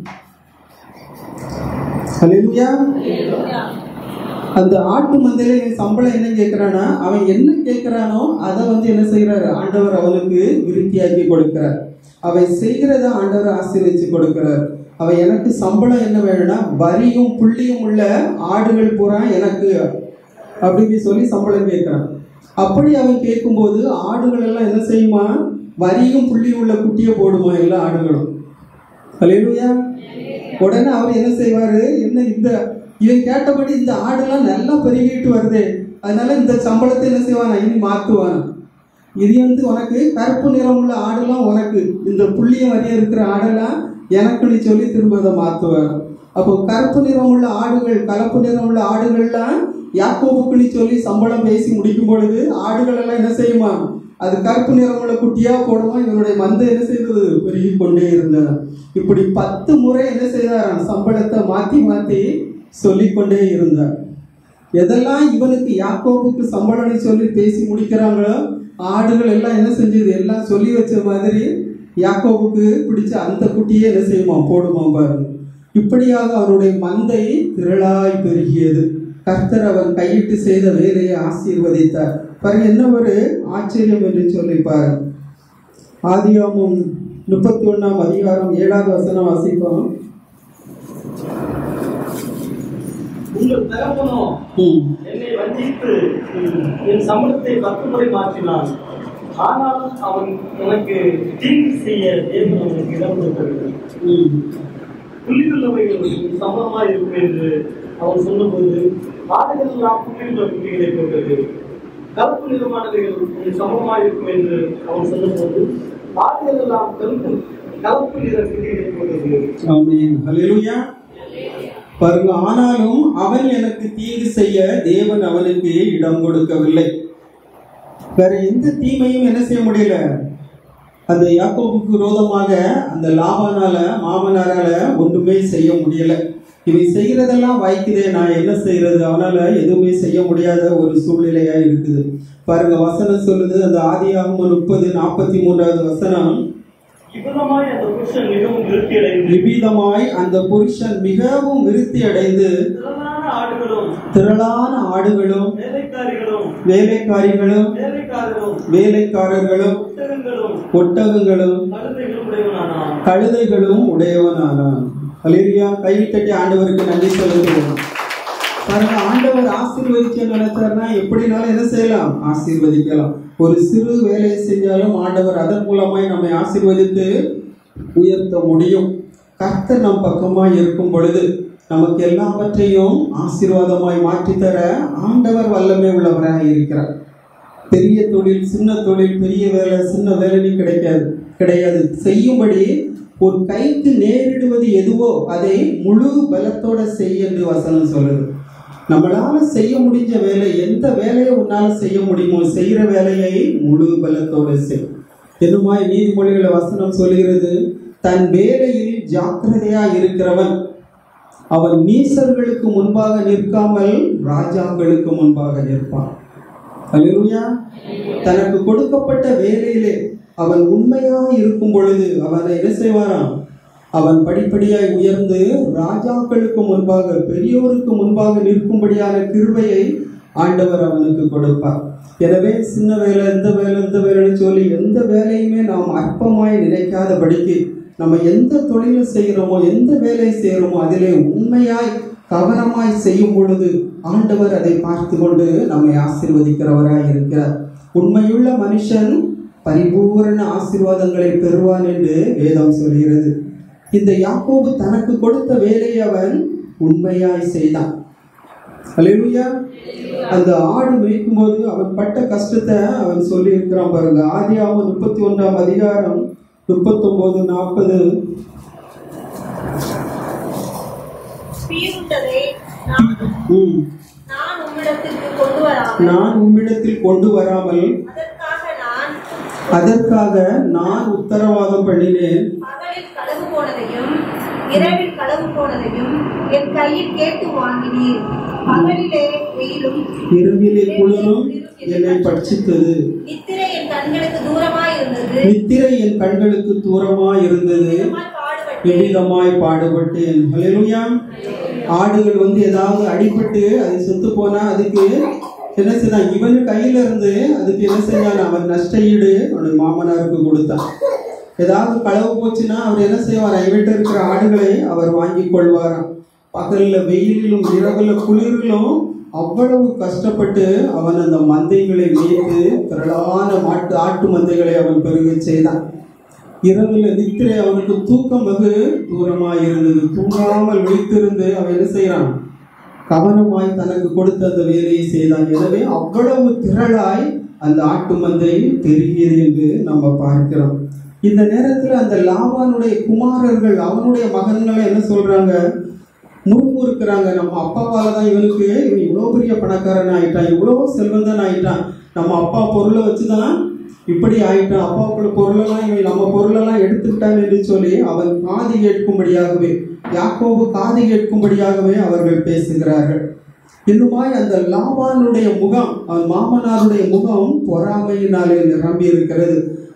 ஹalleluya அந்த ஆட்டு மந்தையில இவன் சம்பளம் என்ன கேட்கிறானா அவன் என்ன கேட்கிறானோ அதை வந்து என்ன செய்யறாரு ஆண்டவர் அவனுக்கு விருத்தியாக்கி கொடுக்கிறார் அவன் செய்கிறத ஆண்டவர் ஆசீர்வதிச்சு கொடுக்கிறார் அவன் எனக்கு சம்பளம் என்ன வேணும்னா வரியும் புள்ளியும் உள்ள ஆடுகள் பூரா எனக்கு அப்படின்னு சொல்லி சம்பளம் கேட்கிறான் அப்படி அவன் கேட்கும்போது ஆடுகள் எல்லாம் என்ன செய்யுமா வரியும் புள்ளியும் உள்ள குட்டியை போடுமா எல்லா ஆடுகளும் ஹalleluya உடனே அவர் என்ன செய்வாரு என்ன இந்த இவன் கேட்டபடி இந்த ஆடெல்லாம் நல்லா பெருகிட்டு வருதே அதனால இந்த சம்பளத்தை என்ன செய்வானா இனி மாத்துவானா இது வந்து உனக்கு கருப்பு நிறம் உள்ள ஆடெல்லாம் உனக்கு இந்த புள்ளிய வரைய இருக்கிற ஆடெல்லாம் எனக்குன்னு சொல்லி திரும்ப அதை மாத்துவார் அப்போ கருப்பு நிறம் உள்ள ஆடுகள் கலப்பு நிறம் உள்ள ஆடுகள்லாம் யாக்கோபுக்குன்னு சொல்லி சம்பளம் பேசி முடிக்கும் பொழுது ஆடுகள் எல்லாம் என்ன செய்யுமா அது கருப்பு நிறம் உள்ள குட்டியா போடுமா இவனுடைய மந்தை என்ன செய்தது பெருகி கொண்டே இருந்தது இப்படி பத்து முறை என்ன செய்தாராம் சம்பளத்தை மாத்தி மாத்தி சொல்லிக்கொண்டே இருந்தார் எதெல்லாம் இவனுக்கு யாக்கோபுக்கு சம்பளம்னு சொல்லி பேசி முடிக்கிறாங்களோ ஆடுகள் எல்லாம் என்ன செஞ்சது எல்லாம் சொல்லி வச்ச மாதிரி யாக்கோபுக்கு பிடிச்ச அந்த குட்டியே என்ன செய்யுமா போடுமா பாருங்க இப்படியாக அவனுடைய மந்தை திரளாய் பெருகியது கர்த்தர் அவன் கையிட்டு செய்த வேலையை ஆசீர்வதித்தார் பாருங்க என்ன ஒரு ஆச்சரியம் என்று சொல்லி பாருங்க ஆதியாமம் முப்பத்தி ஒண்ணாம் அதிகாரம் ஏழாவது வசனம் வாசிப்போம் உங்கள் தகப்பனோ ம். என்னை வஞ்சித்து என் சம்பளத்தை பத்து முறை மாற்றினான் ஆனாலும் அவன் எனக்கு தீங்கு செய்ய தேவன் அவனுக்கு இடம் கொடுக்கவில்லை ம். புள்ளியுள்ளவைகள் உனக்கு சமமாக இருக்கும் என்று அவன் சொன்னபோது ஆடுகள் எல்லாம் புள்ளியுள்ள குட்டிகளை போட்டது கருப்பு நிறமானவைகள் உனக்கு சமமாக இருக்கும் என்று அவன் சொன்னபோது ஆடுகள் எல்லாம் கருப்பு கருப்பு நிற குட்டிகளை போட்டது ஆமென் ஹalleluya பாருங்க ஆனாலும் அவன் எனக்கு தீங்கு செய்ய தேவன் அவனுக்கு இடம் கொடுக்கவில்லை வேற எந்த தீமையும் என்ன செய்ய முடியல அந்த யாக்கோபுக்கு விரோதமாக அந்த லாபானால மாமனாரால ஒன்றுமே செய்ய முடியல இவன் செய்யறதெல்லாம் வாய்க்குதே நான் என்ன செய்யறது அவனால எதுவுமே செய்ய முடியாத ஒரு சூழ்நிலையா இருக்குது பாருங்க வசனம் சொல்லுது அந்த ஆதியாகமம் முப்பது நாற்பத்தி மூன்றாவது வசனம் இவ்விதமாய் அந்த புருஷன் மிகவும் திருப்தி அடைந்து விபீதமாய் அந்த புருஷன் மிகவும் விருத்தி அடைந்து திரளான ஆடுகளும் திரளான ஆடுகளும் வேலைக்காரிகளும் வேலைக்காரிகளும் வேலைக்காரரும் வேலைக்காரர்களும் புத்தகங்களும் ஒட்டகங்களும் கழுதைகளும் உடையவனானான் கழுதைகளும் உடையவனானான் அலேரியா கைத்தட்டி ஆண்டவருக்கு நன்றி செலுத்துவோம் பாருங்க ஆண்டவர் ஆசீர்வதிக்க நினைச்சாருன்னா எப்படினாலும் என்ன செய்யலாம் ஆசீர்வதிக்கலாம் ஒரு சிறு வேலையை செஞ்சாலும் ஆண்டவர் அதன் மூலமாய் நம்மை ஆசீர்வதித்து உயர்த்த முடியும் கர்த்தர் நம் பக்கமாய் இருக்கும் பொழுது நமக்கு எல்லாவற்றையும் ஆசீர்வாதமாய் மாற்றித்தர ஆண்டவர் வல்லமை உள்ளவராக இருக்கிறார் பெரிய தொழில் சின்ன தொழில் பெரிய வேலை சின்ன வேலைன்னு கிடைக்காது கிடையாது செய்யும்படி ஒரு கைக்கு நேரிடுவது எதுவோ அதை முழு பலத்தோட செய் என்று வசனம் சொல்லுது நம்மளால செய்ய முடிஞ்ச வேலை எந்த வேலையை உன்னால செய்ய முடியுமோ செய்யற வேலையை முழு பலத்தோட செய் என்னுமாய் நீதிமொழிகளை வசனம் சொல்கிறது தன் வேலையில் ஜாக்கிரதையா இருக்கிறவன் அவன் நீசர்களுக்கு முன்பாக நிற்காமல் ராஜாக்களுக்கு முன்பாக நிற்பான் அல்லேலூயா தனக்கு கொடுக்கப்பட்ட வேலையிலே அவன் உண்மையாக இருக்கும் பொழுது அவனை என்ன செய்வாராம் அவன் படிப்படியாய் உயர்ந்து ராஜாக்களுக்கு முன்பாக பெரியோருக்கு முன்பாக நிற்கும்படியான கிருபையை ஆண்டவர் அவனுக்கு கொடுப்பார் எனவே சின்ன வேலை இந்த வேலை இந்த வேலைன்னு சொல்லி எந்த வேலையுமே நாம் அற்பமாய் நினைக்காதபடிக்கு நம்ம எந்த தொழிலை செய்கிறோமோ எந்த வேலையை செய்கிறோமோ அதிலே உண்மையாய் கவனமாய் செய்யும் பொழுது ஆண்டவர் அதை பார்த்து கொண்டு நம்மை ஆசீர்வதிக்கிறவராய் இருக்கிறார் உண்மையுள்ள மனுஷன் பரிபூரண ஆசீர்வாதங்களை பெறுவான் என்று வேதம் சொல்கிறது இந்த யாக்கோபு தனக்கு கொடுத்த வேலையை அவன் உண்மையாய் செய்தான் அல்லேலூயா அந்த ஆடு மேய்க்கும் போது அவன் பட்ட கஷ்டத்தை அவன் சொல்லி இருக்கிறான் பாருங்க ஆதியாகமம் முப்பத்தி ஒன்றாம் அதிகாரம் முப்பத்தொன்பது நாற்பது பீருண்டதை நான் ம் நான் உம்மிடத்திற்கு கொண்டு வராமல் நான் உம்மிடத்தில் கொண்டு வராமல் அதற்காக நான் அதற்காக நான் உத்தரவாதம் பண்ணினேன் பகலில் களவு போனதையும் இரவில் களவு போனதையும் என் கையில் கேட்டு வாங்கினீர் பகலிலே வெயிலும் இரவிலே குளிரும் என்னை பட்சித்தது நித்திரை என் கண்களுக்கு தூரமாய் இருந்தது நித்திரை என் கண்களுக்கு தூரமாய் இருந்தது விதமாய் பாடுபட்டேன் எவ்விதமாய் பாடுபட்டேன் ஹalleluya ஆடுகள் வந்து ஏதாவது அடிபட்டு அது செத்து போனா அதுக்கு என்ன செய்தான் இவன் கையில இருந்து அதுக்கு என்ன செஞ்சான் அவன் நஷ்ட ஈடு அவனுடைய மாமனாருக்கு கொடுத்தான் ஏதாவது களவு போச்சுன்னா அவர் என்ன செய்வார் இவன்கிட்ட இருக்கிற ஆடுகளை அவர் வாங்கி கொள்வாராம் பகல்ல வெயிலிலும் இரவுல குளிரிலும் அவ்வளவு கஷ்டப்பட்டு அவன் அந்த மந்தைகளை மேய்த்து திரளான மாட்டு ஆட்டு மந்தைகளை அவன் பெருக செய்தான் இரவுல நித்திரை அவனுக்கு தூக்கம் வெகு தூரமாய் இருந்தது தூங்காமல் விழித்திருந்து அவன் என்ன செய்யறான் கவனமாய் தனக்கு கொடுத்த அந்த வேலையை செய்தான் எனவே அவ்வளவு திரளாய் அந்த ஆட்டு மந்தை பெருகியது என்று நம்ம பார்க்கிறோம் இந்த நேரத்துல அந்த லாபானுடைய குமாரர்கள் அவனுடைய மகன்களை என்ன சொல்றாங்க முறுமுறுக்கிறாங்க நம்ம அப்பாவால தான் இவனுக்கு இவன் இவ்வளோ பெரிய பணக்காரன் ஆயிட்டான் இவ்வளோ செல்வந்தன் ஆயிட்டான் நம்ம அப்பா பொருளை வச்சுதான் இப்படி ஆயிட்டான் அப்பாவுக்குள்ள பொருளெல்லாம் இவன் நம்ம பொருளெல்லாம் எடுத்துக்கிட்டான் என்று சொல்லி அவன் காது கேட்கும்படியாகவே யாக்கோபு காது கேட்கும்படியாகவே அவர்கள் பேசுகிறார்கள் இன்னுமாய் அந்த லாபானுடைய முகம் அவன் மாமனாருடைய முகம் பொறாமையினாலே நிரம்பி இருக்கிறது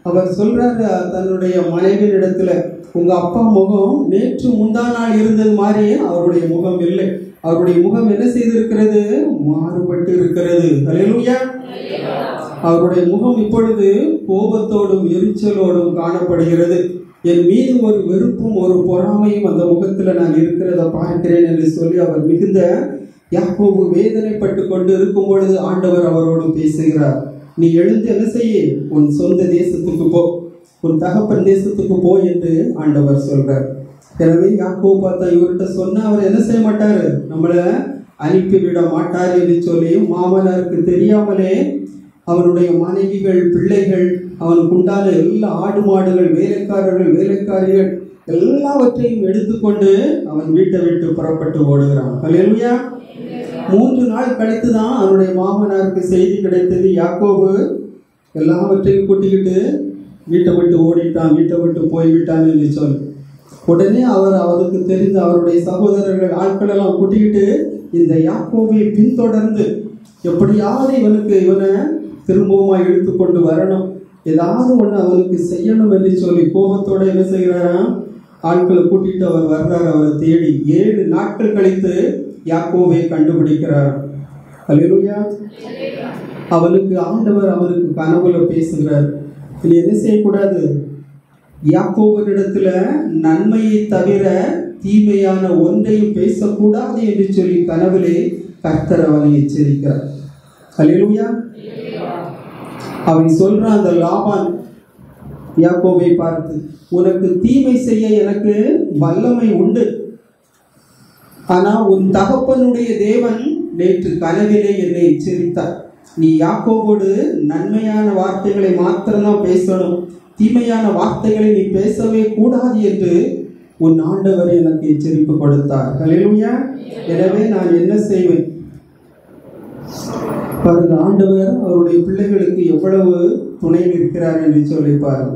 அவர் சொல்றாரு தன்னுடைய மனைவியிடத்துல உங்க அப்பா முகம் நேற்று முந்தா நாள் இருந்தது மாதிரி அவருடைய முகம் இல்லை அவருடைய முகம் என்ன செய்திருக்கிறது மாறுபட்டு இருக்கிறது ஹalleluya அவருடைய முகம் இப்பொழுது கோபத்தோடும் எரிச்சலோடும் காணப்படுகிறது என் மீது ஒரு வெறுப்பும் ஒரு பொறாமையும் அந்த முகத்துல நான் இருக்கிறத பார்க்கிறேன் என்று சொல்லி அவர் மிகுந்த யாக்கோபு வேதனைப்பட்டு கொண்டு இருக்கும் பொழுது ஆண்டவர் அவரோடு பேசுகிறார் நீ எழுந்து என்ன செய்ய உன் சொந்த தேசத்துக்கு போ உன் தகப்பன் தேசத்துக்கு போ என்று ஆண்டவர் சொல்றார் எனவே யாக்கோ பார்த்தா இவர்கிட்ட சொன்னா அவர் என்ன செய்ய மாட்டாரு நம்மள அனுப்பிவிட மாட்டார் என்று சொல்லி மாமனாருக்கு தெரியாமலே அவனுடைய மனைவிகள் பிள்ளைகள் அவனுக்கு உண்டான எல்லா ஆடு மாடுகள் வேலைக்காரர்கள் வேலைக்காரிகள் எல்லாவற்றையும் எடுத்துக்கொண்டு அவன் வீட்டை விட்டு புறப்பட்டு ஓடுகிறான் ஹalleluya மூன்று நாள் கழித்து தான் அவனுடைய மாமனாருக்கு செய்தி கிடைத்தது யாக்கோபு எல்லாவற்றையும் கூட்டிக்கிட்டு வீட்டை விட்டு ஓடிட்டான் வீட்டை விட்டு போய்விட்டான் என்று சொல்லி உடனே அவர் அவருக்கு தெரிந்த அவருடைய சகோதரர்கள் ஆட்கள் எல்லாம் கூட்டிக்கிட்டு இந்த யாக்கோவை பின்தொடர்ந்து எப்படியாவது இவனுக்கு இவனை திரும்பவுமா இழுத்துக்கொண்டு வரணும் ஏதாவது ஒன்று அவனுக்கு செய்யணும் என்று சொல்லி கோபத்தோட என்ன செய்கிறாராம் ஆட்களை கூட்டிட்டு அவர் வர்றார் அவரை தேடி ஏழு நாட்கள் கழித்து யாக்கோவை கண்டுபிடிக்கிறார் அல்லேலூயா அவனுக்கு ஆண்டவர் அவனுக்கு கனவுல பேசுகிறார் நீ என்ன செய்யக்கூடாது யாக்கோவனிடத்துல நன்மையை தவிர தீமையான ஒன்றையும் பேசக்கூடாது என்று சொல்லி கனவிலே கர்த்தர் அவனை எச்சரிக்கிறார் அல்லேலூயா அவன் சொல்றான் அந்த லாபான் யாக்கோவை பார்த்து உனக்கு தீமை செய்ய எனக்கு வல்லமை உண்டு ஆனா உன் தகப்பனுடைய தேவன் நேற்று கனவிலே என்னை எச்சரித்தார் நீ யாக்கோவோடு நன்மையான வார்த்தைகளை மாத்திரம்தான் பேசணும் தீமையான வார்த்தைகளை நீ பேசவே கூடாது என்று உன் ஆண்டவர் எனக்கு எச்சரிப்பு கொடுத்தார் ஹalleluya எனவே நான் என்ன செய்வேன் பாருங்க ஆண்டவர் அவருடைய பிள்ளைகளுக்கு எவ்வளவு துணை நிற்கிறார் என்று சொல்லி பாருங்க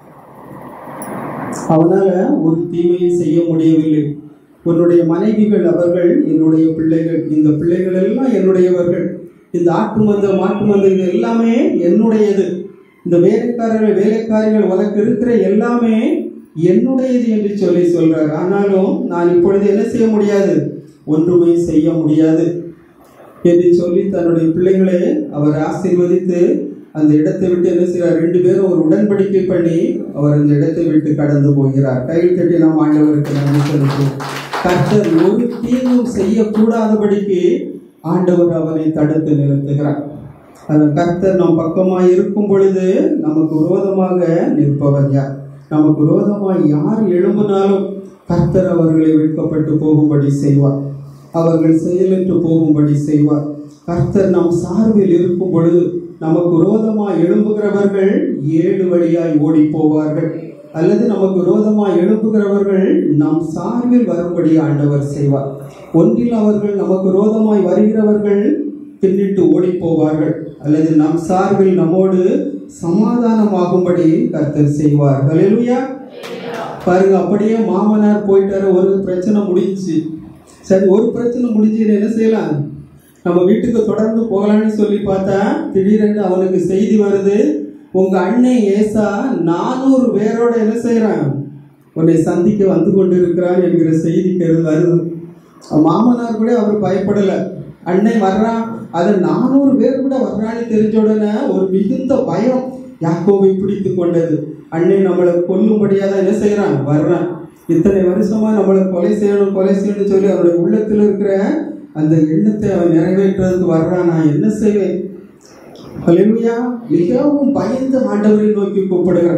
அவனால ஒரு தீமையை செய்ய முடியவில்லை உன்னுடைய மனைவிகள் அவர்கள் என்னுடைய பிள்ளைகள் இந்த பிள்ளைகள் எல்லாம் என்னுடையவர்கள் இந்த ஆட்டு மந்த மாட்டு மந்த இது எல்லாமே என்னுடையது இந்த வேலைக்காரர்கள் வேலைக்காரிகள் உனக்கு இருக்கிற எல்லாமே என்னுடையது என்று சொல்லி சொல்றார் ஆனாலும் நான் இப்பொழுது என்ன செய்ய முடியாது ஒன்றுமே செய்ய முடியாது என்று சொல்லி தன்னுடைய பிள்ளைகளை அவர் ஆசீர்வதித்து அந்த இடத்தை விட்டு என்ன செய்கிறார் ரெண்டு பேரும் ஒரு உடன்படிக்கை பண்ணி அவர் அந்த இடத்தை விட்டு கடந்து போகிறார் கையில் கட்டி நாம் ஆண்டவருக்கு நன்றி செலுத்துவோம் கர்த்தர் ஒரு தீங்கும் செய்யக்கூடாதபடிக்கு ஆண்டவர் அவனை தடுத்து நிறுத்துகிறார் அந்த கர்த்தர் நம் பக்கமாய் இருக்கும் பொழுது நமக்கு விரோதமாக நிற்பவர் யார் நமக்கு விரோதமாய் யார் எழும்பினாலும் கர்த்தர் அவர்களை வெட்கப்பட்டு போகும்படி செய்வார் அவர்கள் செயலற்று போகும்படி செய்வார் கர்த்தர் நம் சார்பில் இருக்கும் பொழுது நமக்கு விரோதமாய் எழும்புகிறவர்கள் ஏழு வழியாய் ஓடி போவார்கள் அல்லது நமக்கு விரோதமாய் எழுப்புகிறவர்கள் நம் சார்பில் வரும்படி ஆண்டவர் செய்வார் ஒன்றில் அவர்கள் நமக்கு விரோதமாய் வருகிறவர்கள் பின்னிட்டு ஓடி போவார்கள் அல்லது நம் சார்பில் நம்மோடு சமாதானமாகும்படி கர்த்தர் செய்வார் ஹalleluya பாருங்க அப்படியே மாமனார் போயிட்டாரு ஒரு பிரச்சனை முடிஞ்சுச்சு சரி ஒரு பிரச்சனை முடிஞ்சு என்ன செய்யலாம் நம்ம வீட்டுக்கு தொடர்ந்து போகலான்னு சொல்லி பார்த்தா திடீரென்று அவனுக்கு செய்தி வருது உங்க அண்ணன் ஏசா நானூறு பேரோட என்ன செய்யறான் உன்னை சந்திக்க வந்து கொண்டிருக்கிறான் என்கிற செய்தி கரு வருது மாமனார் கூட அவர் பயப்படல அன்னை வர்றான் அது நானூறு பேர் கூட வர்றான்னு தெரிஞ்ச உடனே ஒரு மிகுந்த பயம் யாக்கோவை பிடித்து கொண்டது அன்னை நம்மளை கொல்லும்படியாக தான் என்ன செய்யறான் வர்றான் இத்தனை வருஷமா நம்மளை கொலை செய்யணும் கொலை செய்யணும்னு சொல்லி அவருடைய உள்ளத்தில் இருக்கிற அந்த எண்ணத்தை அவன் நிறைவேற்றுறதுக்கு வர்றான் நான் என்ன செய்வேன் ஹalleluya மிகவும் பயந்து ஆண்டவரை நோக்கி கூப்பிடுகிறான்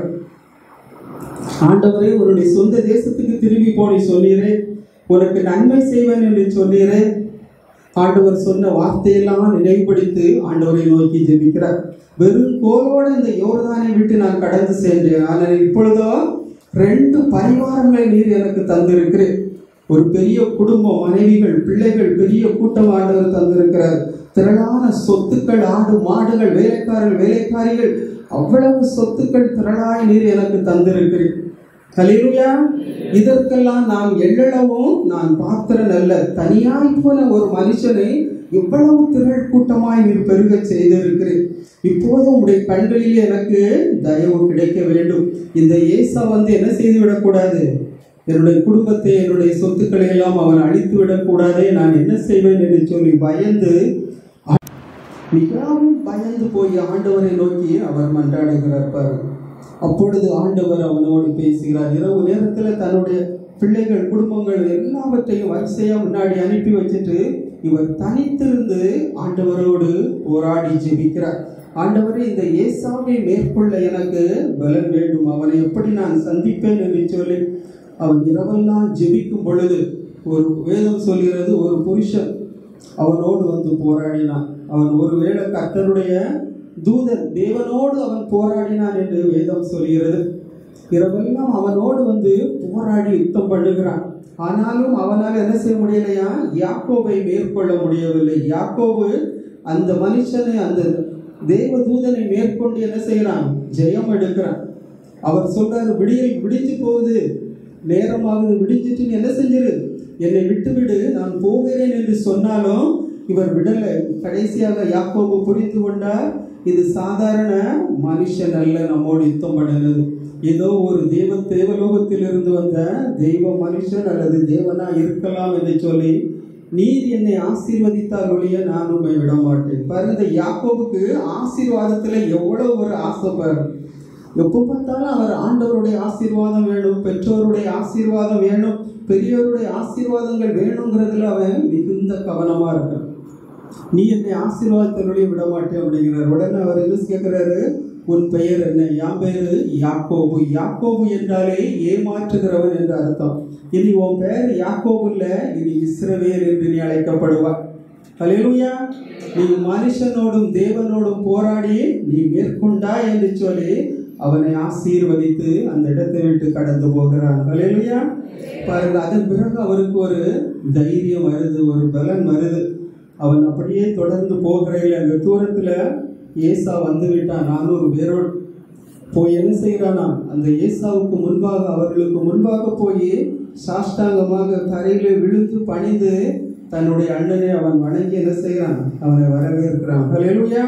ஆண்டவரே உன்னுடைய சொந்த தேசத்துக்கு திரும்பி போனி சொன்னீரே உனக்கு நன்மை செய்வேன் என்று சொன்னீரே ஆண்டவர் சொன்ன வார்த்தையெல்லாம் நினைவுபடுத்தி ஆண்டவரை நோக்கி ஜெபிக்கிறார் வெறும் கோலோட இந்த யோர்தானை விட்டு நான் கடந்து சென்றேன் ஆனால் இப்பொழுதோ ரெண்டு பரிவாரங்களை நீர் எனக்கு தந்திருக்கிறேன் ஒரு பெரிய குடும்பம் மனைவிகள் பிள்ளைகள் பெரிய கூட்டம் ஆண்டவர் தந்திருக்கிறார் திரளான சொத்துக்கள் ஆடு மாடுகள் வேலைக்காரர்கள் வேலைக்காரிகள் அவ்வளவு சொத்துக்கள் திரளாய் நீர் எனக்கு தந்திருக்கிறேன் ஹalleluya இதற்கெல்லாம் நாம் எள்ளளவும் நான் பாத்திரன் அல்ல தனியாய் போன ஒரு மனுஷனை இவ்வளவு திரள் கூட்டமாய் நீர் பெருகச் செய்திருக்கிறேன் இப்போதும் உடைய கண்களில் எனக்கு தயவு கிடைக்க வேண்டும் இந்த ஏசா வந்து என்ன செய்து விடக்கூடாது என்னுடைய குடும்பத்தை என்னுடைய சொத்துக்களை எல்லாம் அவன் அழித்து விடக்கூடாதே நான் என்ன செய்வேன் என்று சொல்லி பயந்து மிகவும் பயந்து போய் ஆண்டவரை நோக்கி அவர் மன்றாடுகிறார் பாரு அப்பொழுது ஆண்டவர் அவனோடு பேசுகிறார் இரவு நேரத்தில் தன்னுடைய பிள்ளைகள் குடும்பங்கள் எல்லாவற்றையும் வரிசையா முன்னாடி அனுப்பி வச்சுட்டு இவர் தனித்திருந்து ஆண்டவரோடு போராடி ஜெபிக்கிறார் ஆண்டவரே இந்த ஏசாவை மேற்கொள்ள எனக்கு பலன் வேண்டும் அவனை எப்படி நான் சந்திப்பேன் என்று சொல்லி அவன் இரவெல்லாம் ஜெபிக்கும் பொழுது ஒரு வேதம் சொல்கிறது ஒரு புருஷன் அவனோடு வந்து போராடினான் அவன் ஒருவேளை கர்த்தருடைய தூதன் தேவனோடு அவன் போராடினான் என்று வேதம் சொல்கிறது இரவெல்லாம் அவனோடு வந்து போராடி யுத்தம் பண்ணுகிறான் ஆனாலும் அவனால் என்ன செய்ய முடியலையா யாக்கோபை மேற்கொள்ள முடியவில்லை யாக்கோபு அந்த மனுஷனை அந்த தேவ தூதனை மேற்கொண்டு என்ன செய்கிறான் ஜெயம் எடுக்கிறான் அவர் சொல்றாரு விடியல் விடிஞ்சு போகுது நேரமாகுது விடிஞ்சிட்டு நீ என்ன செஞ்சிரு என்னை விட்டுவிடு நான் போகிறேன் என்று சொன்னாலும் இவர் விடலை கடைசியாக யாக்கோபு புரிந்து கொண்டார் இது சாதாரண மனுஷன் அல்ல நம்மோடு யுத்தம் பண்ணினது ஏதோ ஒரு தெய்வ தேவலோகத்தில் இருந்து வந்த தெய்வ மனுஷன் அல்லது தேவனா இருக்கலாம் என்று சொல்லி நீர் என்னை ஆசீர்வதித்தால் ஒழிய நான் உண்மை விட மாட்டேன் பாருங்க யாக்கோபுக்கு ஆசீர்வாதத்துல எவ்வளவு ஒரு ஆசை பாரு எப்போ பார்த்தாலும் அவர் ஆண்டவருடைய ஆசீர்வாதம் வேணும் பெற்றோருடைய ஆசீர்வாதம் வேணும் பெரியோருடைய ஆசீர்வாதங்கள் வேணுங்கிறதுல அவன் மிகுந்த கவனமா இருக்கான் நீ என்னை ஆசீர்வாதத்தினுடைய விட மாட்டேன் அப்படிங்கிறார் உடனே அவர் என்ன கேட்கிறாரு உன் பெயர் என்ன என் பேரு யாக்கோபு யாக்கோபு என்றாலே ஏமாற்றுகிறவன் என்று அர்த்தம் இனி உன் பெயர் யாக்கோபு இல்ல இனி இஸ்ரவேல் என்று நீ அழைக்கப்படுவாய் ஹalleluya நீ மனுஷனோடும் தேவனோடும் போராடி நீ மேற்கொண்டாய் என்று சொல்லி அவனை ஆசீர்வதித்து அந்த இடத்தை விட்டு கடந்து போகிறான் ஹalleluya பாருங்க அதன் பிறகு அவருக்கு ஒரு தைரியம் வருது ஒரு பலன் வருது அவன் அப்படியே தொடர்ந்து போகிறையில் அந்த தூரத்துல ஏசா வந்து விட்டான் நானூறு பேரோடு போய் என்ன செய்கிறானா அந்த ஏசாவுக்கு முன்பாக அவர்களுக்கு முன்பாக போய் சாஷ்டாங்கமாக தரையில விழுந்து பணிந்து தன்னுடைய அண்ணனை அவன் வணங்கி என்ன செய்கிறான் அவனை வரவேற்கிறான் ஹalleluya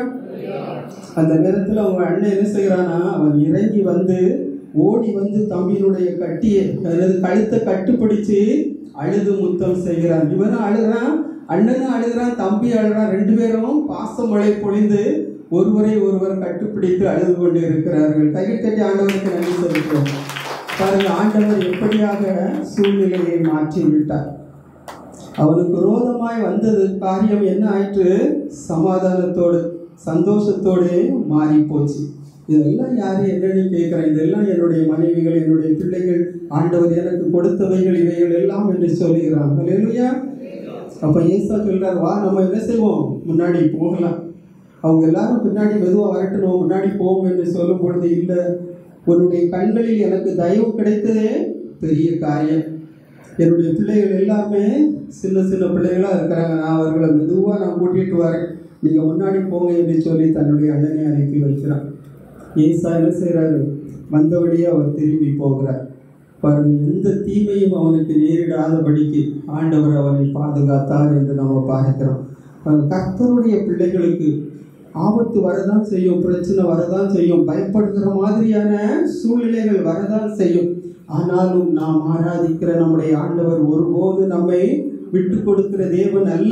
அந்த நேரத்துல அவங்க அண்ணன் என்ன செய்கிறானா அவன் இறங்கி வந்து ஓடி வந்து தம்பியினுடைய கட்டியை அதாவது கழுத்தை கட்டுப்பிடிச்சு அழுது முத்தம் செய்கிறான் இவனும் அழுகிறான் அண்ணனும் அழுகிறான் தம்பி அழுகிறான் ரெண்டு பேரும் பாசமழை பொழிந்து ஒருவரை ஒருவர் கட்டுப்பிடித்து அழுது கொண்டு இருக்கிறார்கள் கையில் தட்டி ஆண்டவருக்கு நன்றி சொல்லிக்கிறோம் பாருங்க ஆண்டவர் எப்படியாக சூழ்நிலையை மாற்றி விட்டார் அவனுக்கு ரோதமாய் வந்தது காரியம் என்ன ஆயிற்று சமாதானத்தோடு சந்தோஷத்தோடு மாறி போச்சு இதெல்லாம் யாரு என்னன்னு கேட்கிறேன் இதெல்லாம் என்னுடைய மனைவிகள் என்னுடைய பிள்ளைகள் ஆண்டவர் எனக்கு கொடுத்தவைகள் இவைகள் எல்லாம் என்று சொல்லுகிறான் இல்லையா அப்ப ஏசா சொல்றார் வா நம்ம என்ன செய்வோம் முன்னாடி போகலாம் அவங்க எல்லாரும் பின்னாடி மெதுவா வரட்டணும் முன்னாடி போவோம் என்று சொல்லும் பொழுது இல்லை உன்னுடைய கண்களில் எனக்கு தயவு கிடைத்ததே பெரிய காரியம் என்னுடைய பிள்ளைகள் எல்லாமே சின்ன சின்ன பிள்ளைகளா இருக்கிறாங்க நான் அவர்களை மெதுவா நான் கூட்டிட்டு வரேன் நீங்க முன்னாடி போங்க என்று சொல்லி தன்னுடைய அண்ணனை அனுப்பி வைக்கிறான் ஏசா என்ன செய்றாரு வந்தபடியே அவர் திரும்பி போகிறார் பாருங்க எந்த தீமையும் அவனுக்கு நேரிடாதபடிக்கு ஆண்டவர் அவனை பாதுகாத்தார் என்று நம்ம பார்க்கிறோம் பாருங்க, கர்த்தருடைய பிள்ளைகளுக்கு ஆபத்து வரதான் செய்யும் பிரச்சனை வரதான் செய்யும் பயப்படுகிற மாதிரியான சூழ்நிலைகள் வரதான் செய்யும் ஆனாலும் நாம் ஆராதிக்கிற நம்முடைய ஆண்டவர் ஒருபோது நம்மை விட்டு கொடுக்கிற தேவன் அல்ல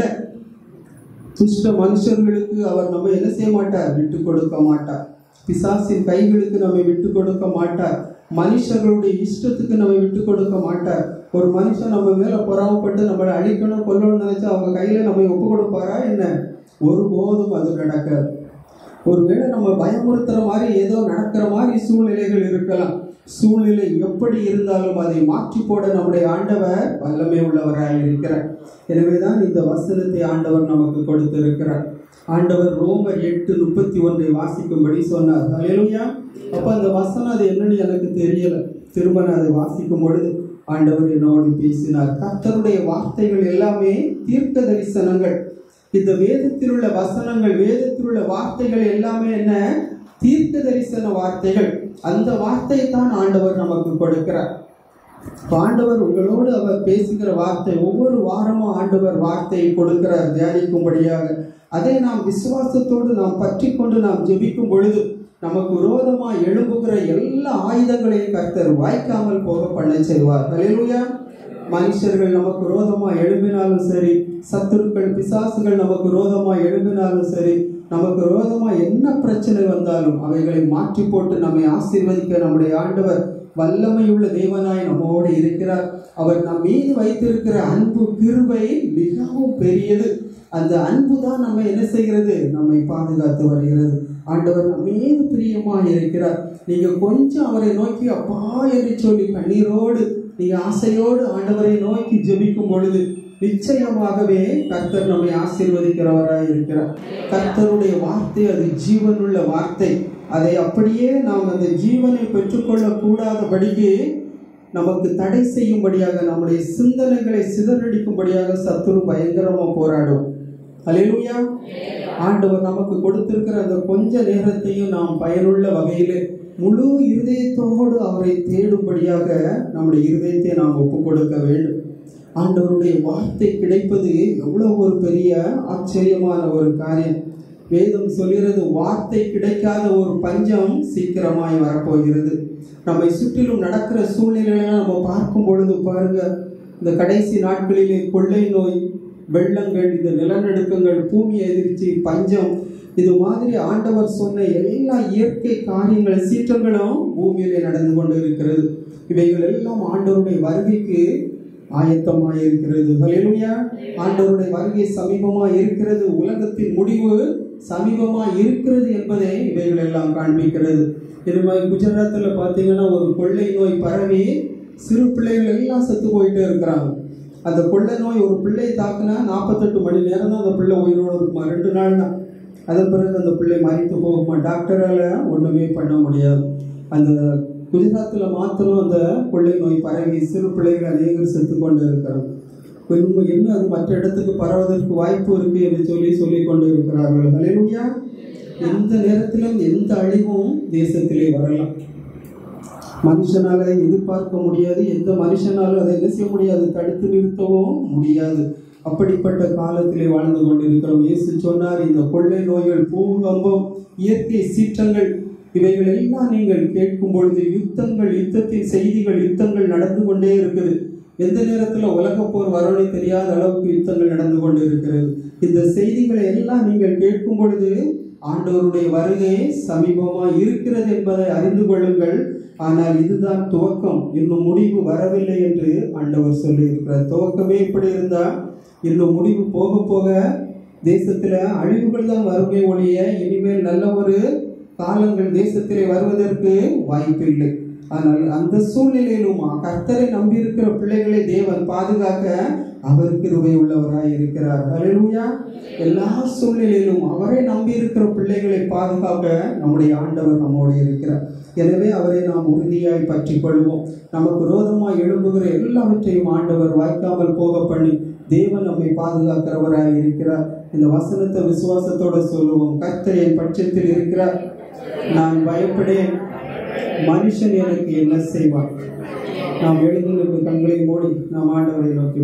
துஷ்ட மனுஷர்களுக்கு அவர் நம்ம என்ன செய்ய மாட்டார் விட்டு கொடுக்க மாட்டார் பிசாசின் கைகளுக்கு நம்மை விட்டு கொடுக்க மாட்டார் மனுஷர்களுடைய இஷ்டத்துக்கு நம்மை விட்டு கொடுக்க மாட்டார் ஒரு மனுஷன் நம்ம மேல பொறாமப்பட்டு நம்மளை அழிக்கணும் கொல்லணும்னு நினைச்சா அவங்க கையில நம்மை ஒப்பு கொடுப்பாரா என்ன ஒருபோதும் அது நடக்காது ஒருவேளை நம்ம பயமுறுத்துற மாதிரி ஏதோ நடக்கிற மாதிரி சூழ்நிலைகள் இருக்கலாம் சூழ்நிலை எப்படி இருந்தாலும் அதை மாற்றி போட நம்முடைய ஆண்டவர் வல்லமை உள்ளவராய் இருக்கிறார் எனவேதான் இந்த வசனத்தை ஆண்டவர் நமக்கு கொடுத்திருக்கிறார் ஆண்டவர் ரோமர் எட்டு முப்பத்தி ஒன்றை வாசிக்கும்படி சொன்னார் ஹalleluya அப்ப அந்த வசனம் அது என்னன்னு எனக்கு தெரியல திரும்ப நான் அதை வாசிக்கும் பொழுது ஆண்டவர் என்னோடு பேசினார் கர்த்தருடைய வார்த்தைகள் எல்லாமே தீர்க்க தரிசனங்கள் இந்த வேதத்தில் உள்ள வசனங்கள் வேதத்தில் உள்ள வார்த்தைகள் எல்லாமே என்ன தீர்க்க தரிசன வார்த்தைகள் அந்த வார்த்தையை தான் ஆண்டவர் நமக்கு கொடுக்கிறார் இப்ப ஆண்டவர் உங்களோடு அவர் பேசுகிற வார்த்தை ஒவ்வொரு வாரமும் ஆண்டவர் வார்த்தையை கொடுக்கிறார் தியானிக்கும்படியாக அதை நாம் விசுவாசத்தோடு நாம் பற்றி கொண்டு நாம் ஜெபிக்கும் பொழுது நமக்கு விரோதமா எழும்புகிற எல்லா ஆயுதங்களையும் கர்த்தர் வாய்க்காமல் போக பண்ண செய்வார் ஹalleluya மனுஷர்கள் நமக்கு விரோதமா எழும்பினாலும் சரி சத்துருக்கள் பிசாசுகள் நமக்கு விரோதமா எழும்பினாலும் சரி நமக்கு விரோதமா என்ன பிரச்சனை வந்தாலும் அவைகளை மாற்றி போட்டு நம்மை ஆசீர்வதிக்க நம்முடைய ஆண்டவர் வல்லமையுள்ள தேவனாய் நம்மோடு இருக்கிறார் அவர் நம் மீது வைத்திருக்கிற அன்பு கிருபை மிகவும் பெரியது அந்த அன்பு தான் நம்ம என்ன செய்கிறது நம்மை பாதுகாத்து வருகிறது ஆண்டவர் நம்ம மீது பிரியமாய் இருக்கிறார் நீங்க கொஞ்சம் அவரை நோக்கி அப்பா என்று சொல்லி கண்ணீரோடு நீங்க ஆசையோடு ஆண்டவரை நோக்கி ஜெபிக்கும் பொழுது நிச்சயமாகவே கர்த்தர் நம்மை ஆசீர்வதிக்கிறவராய் இருக்கிறார் கர்த்தருடைய வார்த்தை அது ஜீவனுள்ள வார்த்தை அதை அப்படியே நாம் அந்த ஜீவனை பெற்றுக்கொள்ள கூடாதபடிக்கு நமக்கு தடை செய்யும்படியாக நம்முடைய சிந்தனைகளை சிதறடிக்கும்படியாக சத்துரு பயங்கரமா போராடும் அல்லேலூயா ஆண்டவர் நமக்கு கொடுத்திருக்கிற அந்த கொஞ்ச நேரத்தையும் நாம் பயனுள்ள வகையிலே முழு இருதயத்தோடு அவரை தேடும்படியாக நம்முடைய இருதயத்தை நாம் ஒப்புக் கொடுக்க வேண்டும் ஆண்டவருடைய வார்த்தை கிடைப்பது எவ்வளவு ஒரு பெரிய ஆச்சரியமான ஒரு காரியம் வேதம் சொல்கிறது வார்த்தை கிடைக்காத ஒரு பஞ்சம் சீக்கிரமாய் வரப்போகிறது நம்மை சுற்றிலும் நடக்கிற சூழ்நிலைகளை நம்ம பார்க்கும் பொழுது பாருங்க இந்த கடைசி நாட்களிலே கொள்ளை நோய் வெள்ளங்கள் இந்த நிலநடுக்கங்கள் பூமி எதிர்ச்சி பஞ்சம் இது மாதிரி ஆண்டவர் சொன்ன எல்லா இயற்கை காரியங்கள் சீற்றங்களும் பூமியிலே நடந்து கொண்டு இருக்கிறது இவைகள் எல்லாம் ஆண்டவருடைய வருகைக்கு ஆயத்தமாய் இருக்கிறது ஹalleluya ஆண்டவருடைய வருகை சமீபமாய் இருக்கிறது உலகத்தின் முடிவு சமீபமாய் இருக்கிறது என்பதை இவைகள் எல்லாம் காண்பிக்கிறது இது மாதிரி குஜராத்தில் பார்த்தீங்கன்னா ஒரு கொள்ளை நோய் பரவி சிறு பிள்ளைகள் எல்லாம் செத்து போயிட்டே இருக்கிறாங்க அந்த கொள்ளை நோய் ஒரு பிள்ளையை தாக்குனா நாற்பத்தெட்டு மணி நேரம் தான் அந்த பிள்ளை உயிரோடு இருக்குமா ரெண்டு நாள் தான் அதன் பிறகு அந்த பிள்ளை மறித்து போகுமா டாக்டரால் ஒன்றுமே பண்ண முடியாது அந்த குஜராத்தில் மாத்திரம் அந்த கொள்ளை நோய் பரவி சிறு பிள்ளைகள் அநேகர் செத்து கொண்டு இருக்கிறாங்க இன்னும் என்ன அது மற்ற இடத்துக்கு பரவதற்கு வாய்ப்பு இருக்கு என்று சொல்லி சொல்லிக் கொண்டு இருக்கிறார்கள் ஹalleluya எந்த நேரத்திலும் எந்த அழிவும் தேசத்திலே வரலாம் மனுஷனால எதிர்பார்க்க முடியாது எந்த மனுஷனாலும் அதை என்ன செய்ய முடியாது தடுத்து நிறுத்தவும் முடியாது அப்படிப்பட்ட காலத்திலே வாழ்ந்து கொண்டிருக்கிறோம் இயேசு சொன்னார் இந்த கொள்ளை நோய்கள் பூகம்பம் இயற்கை சீற்றங்கள் இவைகள் எல்லாம் நீங்கள் கேட்கும் பொழுது யுத்தங்கள் யுத்தத்தின் செய்திகள் யுத்தங்கள் நடந்து கொண்டே இருக்குது எந்த நேரத்தில் உலக போர் வரும்னு தெரியாத அளவுக்கு யுத்தங்கள் நடந்து கொண்டு இருக்கிறது இந்த செய்திகளை எல்லாம் நீங்கள் கேட்கும் பொழுது ஆண்டவருடைய வருகை சமீபமாக இருக்கிறது என்பதை அறிந்து கொள்ளுங்கள் ஆனால் இதுதான் துவக்கம் இன்னும் முடிவு வரவில்லை என்று ஆண்டவர் சொல்லி இருக்கிறார் துவக்கமே இப்படி இருந்தா இன்னும் முடிவு போக போக தேசத்துல அழிவுகள் தான் வருமே ஒழிய இனிமேல் நல்ல ஒரு காலங்கள் தேசத்திலே வருவதற்கு வாய்ப்பில்லை ஆனால் அந்த சூழ்நிலையிலும் கர்த்தரை நம்பியிருக்கிற பிள்ளைகளை தேவன் பாதுகாக்க அவர் கிருபை உள்ளவராய் இருக்கிறார் ஹalleluya எல்லா சூழ்நிலையிலும் அவரை நம்பி இருக்கிற பிள்ளைகளை பாதுகாக்க நம்முடைய ஆண்டவர் நம்மோடு இருக்கிறார் எனவே அவரை நாம் உறுதியாய் பற்றி கொள்வோம் நமக்கு விரோதமாய் எழும்புகிற எல்லாவற்றையும் ஆண்டவர் வாய்க்காமல் போக பண்ணி தேவன் நம்மை பாதுகாக்கிறவராய் இருக்கிறார் இந்த வசனத்தை விசுவாசத்தோட சொல்லுவோம் கர்த்தர் என் பட்சத்தில் இருக்கிறார் நான் பயப்படேன் மனுஷன் எனக்கு என்ன செய்வான் நாம் எழுந்து நின்று கண்களை மூடி நாம் ஆண்டவரை நோக்கி